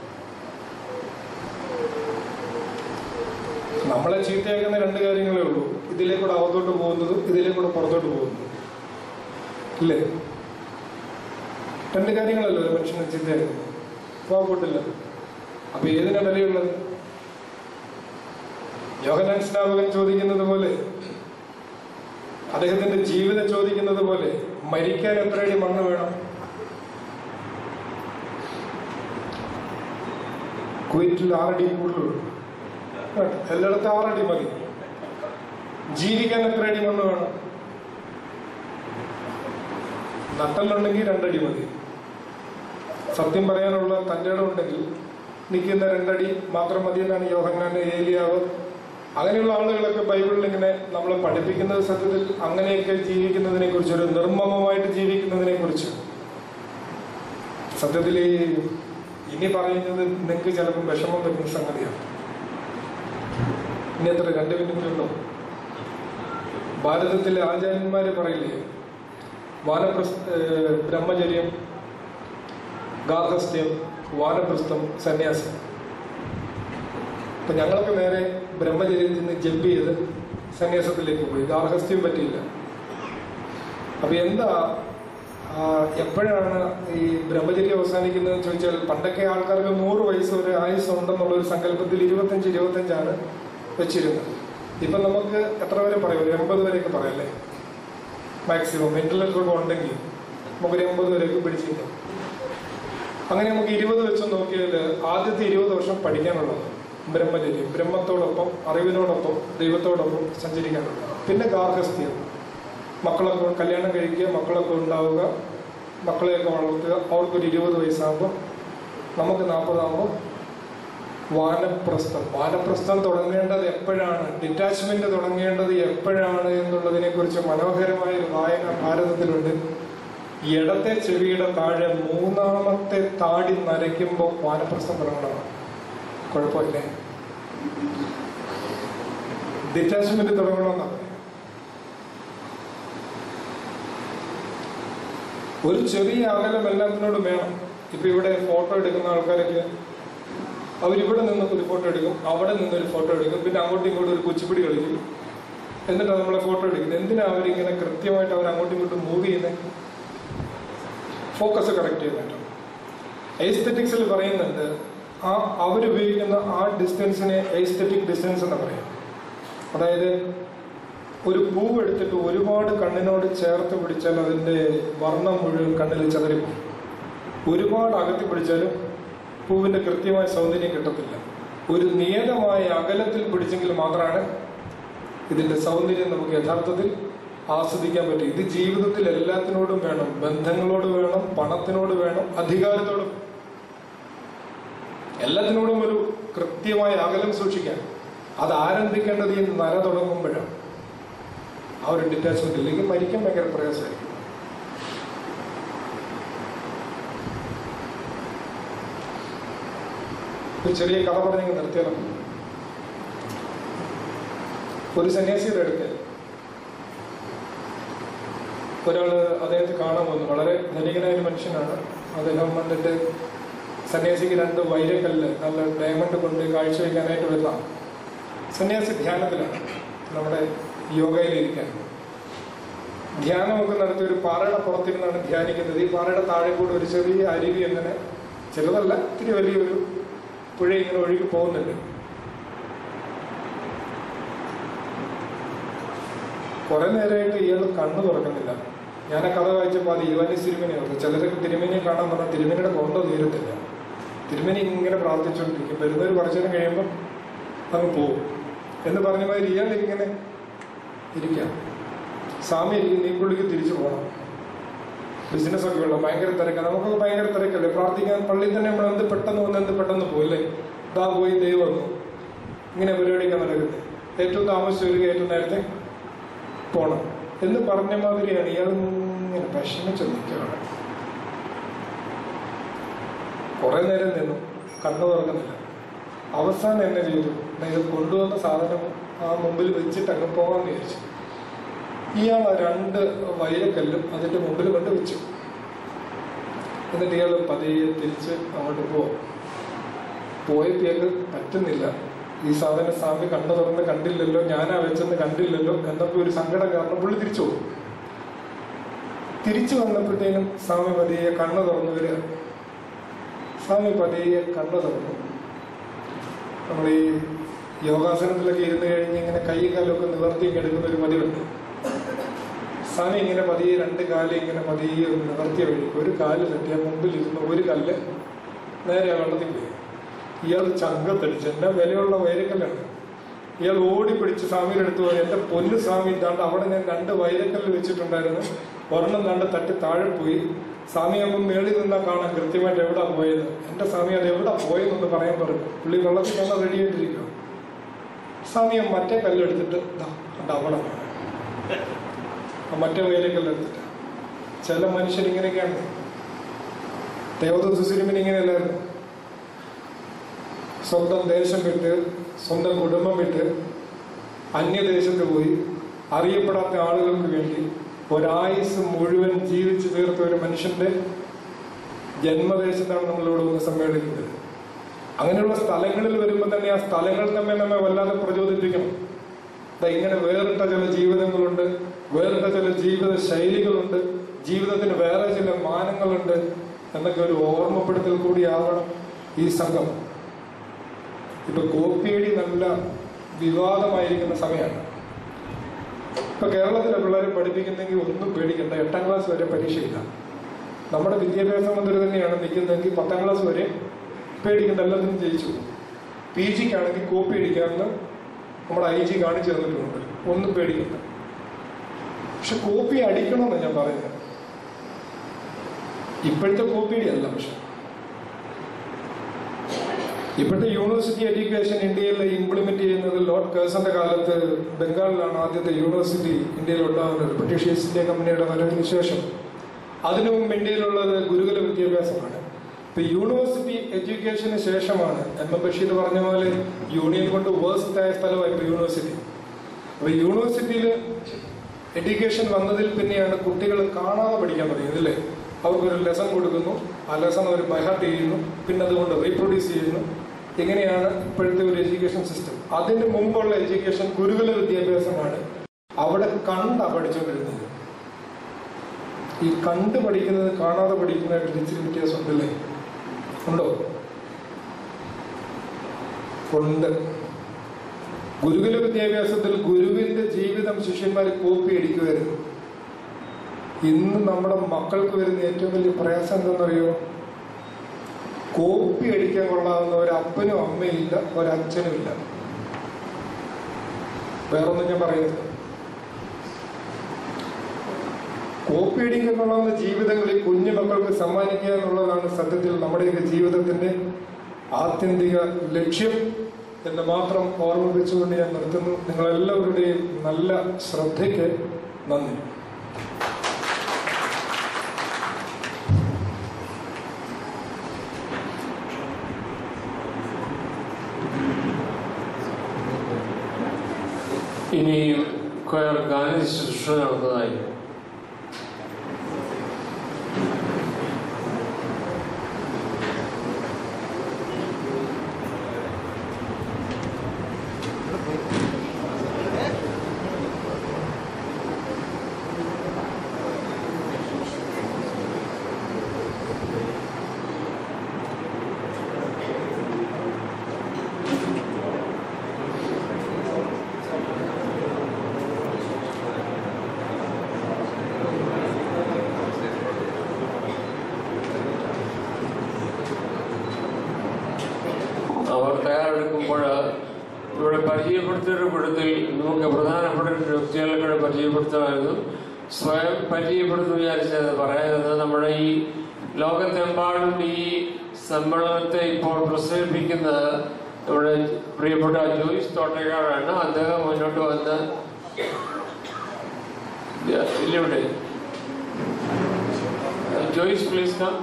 നമ്മളെ ചീത്തയാക്കുന്ന രണ്ട് കാര്യങ്ങളേ ഉള്ളൂ ഇതിലേ കൂടെ അകത്തോട്ട് പോകുന്നതും ഇതിലേ കൂടെ പുറത്തോട്ട് പോകുന്നതും ഇല്ലേ രണ്ട് കാര്യങ്ങളല്ലോ ഒരു മനുഷ്യനെ ചീത്തയാക്കുന്നത് വാ കൂട്ടില്ല അപ്പൊ ഏതിനാ വിലയുള്ളത് യോഹനാൻ സ്നാപകൻ ചോദിക്കുന്നത് പോലെ അദ്ദേഹത്തിന്റെ ജീവിതം ചോദിക്കുന്നത് പോലെ മരിക്കാൻ എത്രയടി മണ്ണ് വേണം കുവൈറ്റിൽ ആറടി കൂടുതലുള്ളൂ വേണ്ട. എല്ലായിടത്തും ആറടി മതി ജീവിക്കാൻ എത്രയടി മണ്ണ് വേണം നട്ടലുണ്ടെങ്കിൽ രണ്ടടി മതി സത്യം പറയാനുള്ള തൻ്റെ ഇടം ഉണ്ടെങ്കിൽ നിൽക്കുന്ന രണ്ടടി മാത്രം മതി എന്നാണ് യോഹന്നാൻ ഏലിയാവ് അങ്ങനെയുള്ള ആളുകളൊക്കെ ബൈബിളിൽ ഇങ്ങനെ നമ്മളെ പഠിപ്പിക്കുന്നത് സത്യത്തിൽ അങ്ങനെയൊക്കെ ജീവിക്കുന്നതിനെ കുറിച്ച് ഒരു നിർമ്മമമായിട്ട് ജീവിക്കുന്നതിനെ കുറിച്ച് സത്യത്തിൽ ഈ ഇനി പറയുന്നത് നിങ്ങൾക്ക് ചിലപ്പോൾ വിഷമം വരുന്ന സംഗതിയാണ് ഇനി എത്ര രണ്ട് മിനിറ്റ് ഉണ്ടോ ഭാരതത്തിലെ ആചാര്യന്മാര് പറയില്ലേ വാനപ്രസ്ഥ ഏഹ് ബ്രഹ്മചര്യം ഗാർഹസ്ഥ്യം വാനപ്രസ്ഥം സന്യാസം അപ്പൊ ഞങ്ങളൊക്കെ നേരെ ബ്രഹ്മചര്യത്തിൽ നിന്ന് ജമ്പ് ചെയ്ത് സന്യാസത്തിലേക്ക് പോയി ഗാർഹസ്ഥ്യം പറ്റിയില്ല അപ്പൊ എന്താ ആ, എപ്പോഴാണ് ഈ ബ്രഹ്മചര്യം അവസാനിക്കുന്നതെന്ന് ചോദിച്ചാൽ പണ്ടൊക്കെ ആൾക്കാർക്ക് നൂറ് വയസ്സ് വരെ ആയുസ് ഉണ്ടെന്നുള്ള ഒരു സങ്കല്പത്തിൽ ഇരുപത്തഞ്ച് ഇരുപത്തഞ്ചാണ് വെച്ചിരുന്നത് ഇപ്പൊ നമുക്ക് എത്ര വരെ പറയും ഒരു എൺപത് വരെയൊക്കെ പറയല്ലേ മാക്സിമം ഇന്റർനെറ്റ് ഒക്കെ ഉണ്ടെങ്കിൽ നമുക്കൊരു എൺപത് വരെയൊക്കെ പിടിച്ചിരിക്കും അങ്ങനെ നമുക്ക് ഇരുപത് വെച്ച് നോക്കിയാൽ ആദ്യത്തെ ഇരുപത് വർഷം പഠിക്കാനുള്ളത് ബ്രഹ്മചര്യം ബ്രഹ്മത്തോടൊപ്പം അറിവിനോടൊപ്പം ദൈവത്തോടൊപ്പം സഞ്ചരിക്കാനുള്ളത് പിന്നെ ഗാർഹസ്ഥ്യം മക്കളൊക്കെ കല്യാണം കഴിക്കുക മക്കളൊക്കെ ഉണ്ടാവുക മക്കളെയൊക്കെ വളർത്തുക അവർക്കൊരു ഇരുപത് വയസ്സാകുമ്പോൾ നമുക്ക് നാൽപ്പതാകുമ്പോൾ വാനപ്രസ്ഥം വാനപ്രസ്ഥം തുടങ്ങേണ്ടത് എപ്പോഴാണ് ഡിറ്റാച്ച്മെന്റ് തുടങ്ങേണ്ടത് എപ്പോഴാണ് എന്നുള്ളതിനെ കുറിച്ച് മനോഹരമായ ഒരു വായന ഭാരതത്തിലുണ്ട് ഇടത്തെ ചെവിയുടെ താഴെ മൂന്നാമത്തെ താടി നരയ്ക്കുമ്പോൾ വാനപ്രസ്ഥം തുടങ്ങണം കുഴപ്പമില്ലേ ഡിറ്റാച്ച്മെന്റ് തുടങ്ങണമെന്നാണ് ഒരു ചെറിയ അകലം എല്ലാത്തിനോടും വേണം ഇപ്പൊ ഇവിടെ ഫോട്ടോ എടുക്കുന്ന ആൾക്കാരൊക്കെ അവരിവിടെ നിന്ന് ഒരു ഫോട്ടോ എടുക്കും അവിടെ നിന്ന് ഒരു ഫോട്ടോ എടുക്കും പിന്നെ അങ്ങോട്ടും ഇങ്ങോട്ടും ഒരു കുച്ചിപ്പിടി കളിക്കും എന്നിട്ടാണ് നമ്മളെ ഫോട്ടോ എടുക്കുന്നത് എന്തിനാ അവരിങ്ങനെ കൃത്യമായിട്ട് അവർ അങ്ങോട്ടും ഇങ്ങോട്ടും മൂവ് ചെയ്യുന്നത് ഫോക്കസ് കറക്റ്റ് ചെയ്യുന്നുണ്ട് എസ്തെറ്റിക്സിൽ പറയുന്നുണ്ട് ആ അവരുപയോഗിക്കുന്ന ആ ഡിസ്റ്റൻസിനെ എസ്തെറ്റിക് ഡിസ്റ്റൻസ് എന്ന് പറയും അതായത് ഒരു പൂവ് എടുത്തിട്ട് ഒരുപാട് കണ്ണിനോട് ചേർത്ത് പിടിച്ചാൽ അതിൻ്റെ വർണ്ണം മുഴുവൻ കണ്ണിൽ ചതറിപ്പോകും ഒരുപാട് അകത്തി പിടിച്ചാലും പൂവിന്റെ കൃത്യമായ സൗന്ദര്യം കിട്ടത്തില്ല ഒരു നിയതമായ അകലത്തിൽ പിടിച്ചെങ്കിൽ മാത്രമാണ് ഇതിന്റെ സൗന്ദര്യം നമുക്ക് യഥാർത്ഥത്തിൽ ആസ്വദിക്കാൻ പറ്റും ഇത് ജീവിതത്തിൽ എല്ലാത്തിനോടും വേണം ബന്ധങ്ങളോട് വേണം പണത്തിനോട് വേണം അധികാരത്തോടും എല്ലാത്തിനോടും ഒരു കൃത്യമായ അകലം സൂക്ഷിക്കാൻ അത് ആരംഭിക്കേണ്ടത് ഈ നര തുടങ്ങുമ്പോഴാണ് ആ ഒരു ഡിറ്റാച്ച്മെന്റ് ഇല്ലെങ്കിൽ മരിക്കാൻ ഭയങ്കര പ്രയാസമായിരിക്കും ഒരു ചെറിയ കഥ പറഞ്ഞ് നിർത്തിയാലോ ഒരു സന്യാസിയുടെ അടുത്ത് ഒരാൾ അദ്ദേഹത്തെ കാണാൻ വന്നു വളരെ ധനികനായ ഒരു മനുഷ്യനാണ് അദ്ദേഹം വന്നിട്ട് സന്യാസിക്ക് രണ്ട് വൈരക്കല്ല് നല്ല ഡയമണ്ട് കൊണ്ട് കാഴ്ചവെക്കാനായിട്ട് വരുന്നതാണ് സന്യാസി ധ്യാനത്തിലാണ് നമ്മുടെ യോഗയിലിരിക്കാൻ ധ്യാനമൊക്കെ നടത്തി ഒരു പാറയുടെ പുറത്തിരുന്നാണ് ധ്യാനിക്കുന്നത് ഈ പാറയുടെ താഴെ കൂടെ ഒരു ചെറിയ അരുവി അങ്ങനെ ചെറുതല്ല ഇത്തിരി വലിയൊരു പുഴ ഇങ്ങനെ ഒഴുകി പോകുന്നുണ്ട് കുറെ നേരമായിട്ട് ഇയാൾ കണ്ണു തുറക്കുന്നില്ല ഞാൻ ആ കഥ വായിച്ചപ്പോൾ അത് യുവാനി തിരുമേനി ഓർത്തു ചിലരൊക്കെ തിരുമേനിയെ കാണാൻ പറഞ്ഞാൽ തിരുമേനിയുടെ കൊണ്ട തീരത്തില്ല തിരുമേനി ഇങ്ങനെ പ്രാർത്ഥിച്ചുകൊണ്ടിരിക്കും വരുന്നവർ കുറച്ചു നേരം കഴിയുമ്പോൾ അങ്ങ് പോകും എന്ന് പറഞ്ഞ മാതിരി ഇയാൾ ഇങ്ങനെ ഇരിക്കാം സ്വാമി ഇരിക്കും നീ പുള്ളിക്ക് തിരിച്ചു പോകണം ബിസിനസ് ഒക്കെ ഉള്ള ഭയങ്കര തിരക്കാണ് നമുക്കൊക്കെ ഭയങ്കര തിരക്കല്ലേ പ്രാർത്ഥിക്കാൻ പള്ളിയിൽ തന്നെ നമ്മൾ എന്ത് പെട്ടെന്ന് വന്ന് എന്ത് പെട്ടെന്ന് പോയില്ലേ ദാ പോയി ദൈവം വന്നു ഇങ്ങനെ പരിപാടിയൊക്കെ നടക്കുന്നത് ഏറ്റവും താമസിച്ച് വരിക ഏറ്റവും നേരത്തെ പോണം എന്ന് പറഞ്ഞ മാതിരിയാണ് ഇയാൾ ഇങ്ങനെ വിഷമിച്ച് നിൽക്കുകയാണ് കുറെ നേരം നിന്നു കണ്ണു തുറക്കുന്നില്ല അവസാനം എന്നെ ചെയ്തു "ദാ ഇത് കൊണ്ടുവന്ന സാധനം ആ മുമ്പിൽ വെച്ചിട്ട് അങ്ങ് പോകാമെന്ന് വിചാരിച്ചു ഇയാൾ ആ രണ്ട് വൈരക്കല്ലും അതിന്റെ മുമ്പിൽ കൊണ്ട് വെച്ചു എന്നിട്ട് ഇയാൾ പതിയെ തിരിച്ച് അങ്ങോട്ട് പോകും പോയപ്പോ ഇയാൾക്ക് പറ്റുന്നില്ല ഈ സാധനം സ്വാമി കണ്ണു തുറന്ന് കണ്ടില്ലല്ലോ ഞാനാ വെച്ചെന്ന് കണ്ടില്ലല്ലോ എന്നൊക്കെ ഒരു സങ്കടം കാരണം പുള്ളി തിരിച്ചു പോകും തിരിച്ചു വന്നപ്പോഴത്തേനും സ്വാമി പതിയെ കണ്ണു തുറന്നു വരിക സ്വാമി പതിയെ കണ്ണു തുറന്നു നമ്മൾ ഈ യോഗാസനത്തിലൊക്കെ ഇരുന്ന് കഴിഞ്ഞ് ഇങ്ങനെ കൈ കാലൊക്കെ നിവർത്തിയൊക്കെ എടുക്കുന്ന ഒരു പതിവുണ്ട് സ്വാമി ഇങ്ങനെ പതിയെ രണ്ട് കാല് ഇങ്ങനെ പതിയെ ഒന്ന് നിവർത്തിയ വഴി ഒരു കാല് തട്ടിയ മുമ്പിൽ ഇരുന്ന് ഒരു കല്ല് നേരെ ആ വെള്ളത്തിൽ പോയി ഇയാൾ ചങ്കത്തടിച്ച് എന്നാ വിലയുള്ള വൈരക്കല്ലാണ് ഇയാൾ ഓടിപ്പിടിച്ച് സ്വാമിയുടെ അടുത്ത് പോയി എന്റെ പൊന്നു സ്വാമി ഇതാണ്ട് അവിടെ ഞാൻ രണ്ട് വൈരക്കല്ല് വെച്ചിട്ടുണ്ടായിരുന്നു ഒരെണ്ണം കണ്ട് തട്ടി താഴെ പോയി സ്വാമി അപ്പം മേളിൽ നിന്നാ കാണാൻ കൃത്യമായിട്ട് എവിടാ പോയത് എന്റെ സ്വാമി അത് എവിടാ പോയതെന്ന് പറയാൻ പറഞ്ഞു പുള്ളി വെള്ളത്തിൽ വന്നാൽ റെഡി ആയിട്ടിരിക്കുക സ്വാമി ആ മറ്റേ കല്ലെടുത്തിട്ട് ദാ കണ്ടോ അവിടെ ആ മറ്റേ വൈരക്കല്ലെടുത്തിട്ട് ചില മനുഷ്യരിങ്ങനെയൊക്കെയാണ് ദേവദൂത സിനിമൻ ഇങ്ങനെയല്ലായിരുന്നു സ്വന്തം ദേശം വിട്ട് സ്വന്തം കുടുംബം വിട്ട് അന്യദേശത്ത് പോയി അറിയപ്പെടാത്ത ആളുകൾക്ക് വേണ്ടി ഒരായുസ് മുഴുവൻ ജീവിച്ചു തീർത്ത ഒരു മനുഷ്യന്റെ ജന്മദേശത്താണ് നമ്മളിവിടെ വന്ന് സമ്മേളിക്കുന്നത് അങ്ങനെയുള്ള സ്ഥലങ്ങളിൽ വരുമ്പോൾ തന്നെ ആ സ്ഥലങ്ങൾ തമ്മിൽ നമ്മെ വല്ലാതെ പ്രചോദിപ്പിക്കണം ദാ ഇങ്ങനെ വേറിട്ട ചില ജീവിതങ്ങളുണ്ട് വേറിട്ട ചില ജീവിത ശൈലികളുണ്ട് ജീവിതത്തിന് വേറെ ചില മാനങ്ങളുണ്ട് എന്നൊക്കെ ഒരു ഓർമ്മപ്പെടുത്തൽ കൂടിയാവണം ഈ സംഘം ഇപ്പൊ കോപ്പിയടി നല്ല വിവാദമായിരിക്കുന്ന സമയമാണ് ഇപ്പൊ കേരളത്തിലെ പിള്ളേരെ പഠിപ്പിക്കുന്നെങ്കിൽ ഒന്നും പേടിക്കണ്ട എട്ടാം ക്ലാസ് വരെ പരീക്ഷയില്ല നമ്മുടെ വിദ്യാഭ്യാസ മന്ത്രി തന്നെയാണ് നിൽക്കുന്നതെങ്കിൽ പത്താം ക്ലാസ് വരെ പേടിക്കണ്ട എല്ലാത്തിനും ജയിച്ചു പി ജിക്കാണെങ്കിൽ കോപ്പി അടിക്കാമെന്ന് നമ്മുടെ ഐ ജി കാണിച്ചു തന്നിട്ടുണ്ട് ഒന്നും പേടിക്കണ്ട പക്ഷെ കോപ്പി അടിക്കണമെന്ന് ഞാൻ പറയുന്നത് ഇപ്പോഴത്തെ കോപ്പിയടി അല്ല പക്ഷെ ഇപ്പോഴത്തെ യൂണിവേഴ്സിറ്റി എഡ്യൂക്കേഷൻ ഇന്ത്യയിൽ ഇംപ്ലിമെന്റ് ചെയ്യുന്നത് ലോർഡ് കേഴ്സന്റെ കാലത്ത് ബംഗാളിലാണ് ആദ്യത്തെ യൂണിവേഴ്സിറ്റി ഇന്ത്യയിൽ ഉണ്ടാകുന്നത് ബ്രിട്ടീഷ് ഈസ്റ്റ് ഇന്ത്യ കമ്പനിയുടെ വരവിന് ശേഷം അതിനു മുമ്പ് ഇന്ത്യയിലുള്ളത് ഗുരുകുല വിദ്യാഭ്യാസമാണ് ഇപ്പൊ യൂണിവേഴ്സിറ്റി എഡ്യൂക്കേഷന് ശേഷമാണ് എം എം ബഷീർ പറഞ്ഞ പോലെ യൂണിയൻ കൊണ്ട് വേഴ്സ്റ്റ് ആയ സ്ഥലമായി ഇപ്പൊ യൂണിവേഴ്സിറ്റി അപ്പൊ യൂണിവേഴ്സിറ്റിയിൽ എഡ്യൂക്കേഷൻ വന്നതിൽ പിന്നെയാണ് കുട്ടികൾ കാണാതെ പഠിക്കാൻ തുടങ്ങിയത് അല്ലേ അവർക്കൊരു ലെസൺ കൊടുക്കുന്നു ആ ലെസൺ അവർ ബൈഹാർട്ട് ചെയ്യുന്നു പിന്നെ അതുകൊണ്ട് റീപ്രൊഡ്യൂസ് ചെയ്യുന്നു ഇങ്ങനെയാണ് ഇപ്പോഴത്തെ ഒരു എഡ്യൂക്കേഷൻ സിസ്റ്റം അതിന് മുമ്പുള്ള എഡ്യൂക്കേഷൻ ഗുരുകുല വിദ്യാഭ്യാസമാണ് അവിടെ കണ്ട പഠിച്ചുകൊണ്ടിരുന്നത് ഈ കണ്ട് പഠിക്കുന്നത് കാണാതെ പഠിക്കുന്നതായിട്ട് ഇച്ചിരി വ്യത്യാസം ഉണ്ടല്ലേ ഉണ്ടോ ഉണ്ട് ഗുരുകുല വിദ്യാഭ്യാസത്തിൽ ഗുരുവിന്റെ ജീവിതം ശിഷ്യന്മാർ കോപ്പി അടിക്കുമായിരുന്നു ഇന്ന് നമ്മുടെ മക്കൾക്ക് വരുന്ന ഏറ്റവും വലിയ പ്രയാസം എന്താണെന്നറിയോ കോപ്പി അടിക്കാൻ കൊള്ളാവുന്ന ഒരു അപ്പനും അമ്മയും ഇല്ല ഒരച്ഛനും ഇല്ല വേറൊന്നും ഞാൻ പറയുന്നില്ല കോപ്പി അടിക്കാൻ കൊള്ളാവുന്ന ജീവിതങ്ങളിൽ കുഞ്ഞു മക്കൾക്ക് സമ്മാനിക്കുക എന്നുള്ളതാണ് സത്യത്തിൽ നമ്മുടെയൊക്കെ ജീവിതത്തിന്റെ ആത്യന്തിക ലക്ഷ്യം എന്ന് മാത്രം ഓർമ്മിപ്പിച്ചുകൊണ്ട് ഞാൻ നിർത്തുന്നു നിങ്ങളെല്ലാവരുടെയും നല്ല ശ്രദ്ധയ്ക്ക് നന്ദി ഇനി കൊയർ ഗാന ശുശ്രൂഷ നടന്നതായി അവർ തയ്യാറെടുക്കുമ്പോൾ ഇവിടെ പരിചയപ്പെടുത്തിയൊരു കൂട്ടത്തിൽ നമുക്ക് പ്രധാനപ്പെട്ട ഒരു വ്യക്തികളെ കൂടെ പരിചയപ്പെടുത്തമായിരുന്നു സ്വയം പരിചയപ്പെടുത്തുന്ന വിചാരിച്ചത് പറയുന്നത് നമ്മുടെ ഈ ലോകത്തെമ്പാടും ഈ സമ്മേളനത്തെ ഇപ്പോൾ പ്രസരിപ്പിക്കുന്നത് നമ്മുടെ പ്രിയപ്പെട്ട ജോയിസ് തോട്ടക്കാരാണ് അദ്ദേഹം മുന്നോട്ട് വന്ന് ഇല്ലിവിടെ ജോയിസ് പ്ലീസ് കം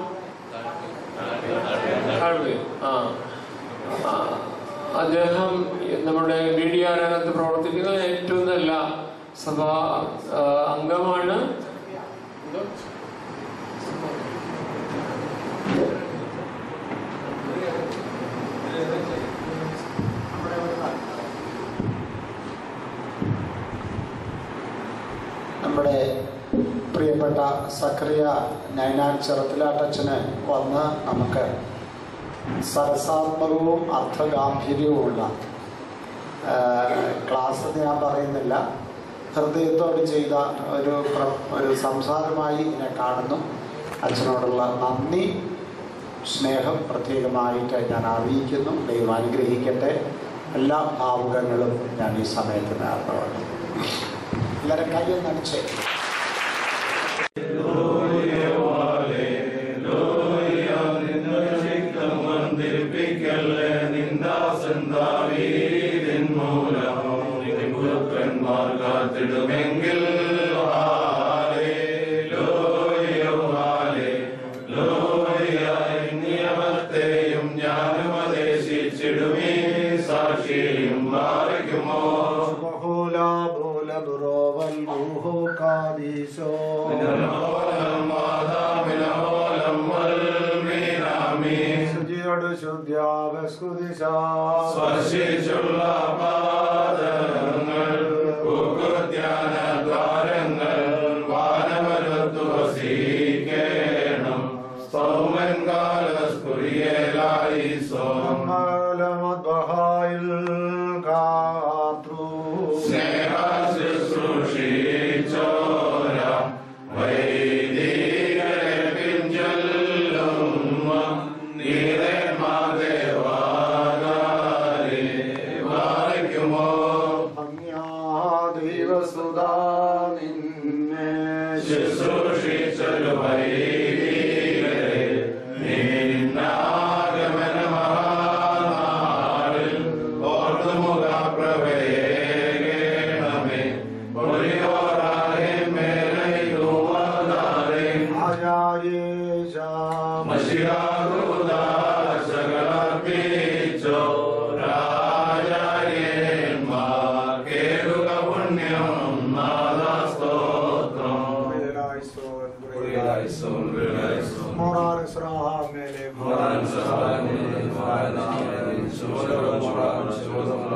ഹാൾവേ ആ ആ, അദ്ദേഹം നമ്മുടെ മീഡിയ രംഗത്ത് പ്രവർത്തിക്കുന്ന ഏറ്റവും നല്ല സഭാ ആ, അംഗമാണ് നമ്മുടെ പ്രിയപ്പെട്ട സക്രിയ നൈനാൻ ചെറുത്തിലാട്ടച്ചന് വന്ന് നമുക്ക് സരസാത്മകവും അർത്ഥഗാംഭീര്യവുമുള്ള ആ, ക്ലാസ് എന്ന് ഞാൻ പറയുന്നില്ല ഹൃദയത്തോട് ചെയ്ത ഒരു പ്ര- ഒരു സംസാരമായി ഇതിനെ കാണുന്നു അച്ഛനോടുള്ള നന്ദി സ്നേഹം പ്രത്യേകമായിട്ട് ഞാൻ അറിയിക്കുന്നു ദൈവം അനുഗ്രഹിക്കട്ടെ എല്ലാ ഭാവുകങ്ങളും ഞാൻ ഈ സമയത്ത് നേർന്നുകൊണ്ട് എല്ലാവരും കയ്യൊന്ന് അടിച്ചേ കാത്തിടുമെങ്കിൽ നിയമത്തെയും ഞാനും അദേശിച്ചിടുമേ സാക്ഷിയും മാറിക്കുമോ സ്പർശിച്ചുള്ള പാദങ്ങൾ പൂക്കുധ്യാന ദ്വാരങ്ങൾ വാനവരത്തു വസീകേണം സൗമൻ കാലസ്കുരിയേലായി സ്നേഹ ശുശ്രൂഷിച്ചോര വൈദികരെ പിഞ്ചൊല്ലുമ്മ നീരന്മാദേവാകാരെ വായിക്കുമോ ശുശ്രൂഷിച്ചൊരു വൈദികരെ നിന്നാഗമന മഹാനാളിൽ ഓർത്തുമുഖ പ്രവേഗേണമേ പൊലിയോറാകെ മേലയുവാതാരെ മഷികാകുദാശകളർപ്പിച്ചോ രാജാര്യന്മാർ കേടുക പുണ്യം നാദസ്തോത്രം Moran Israel, Mele, Moran Israel, Mele, Moran Israel, Mele, Moran Israel,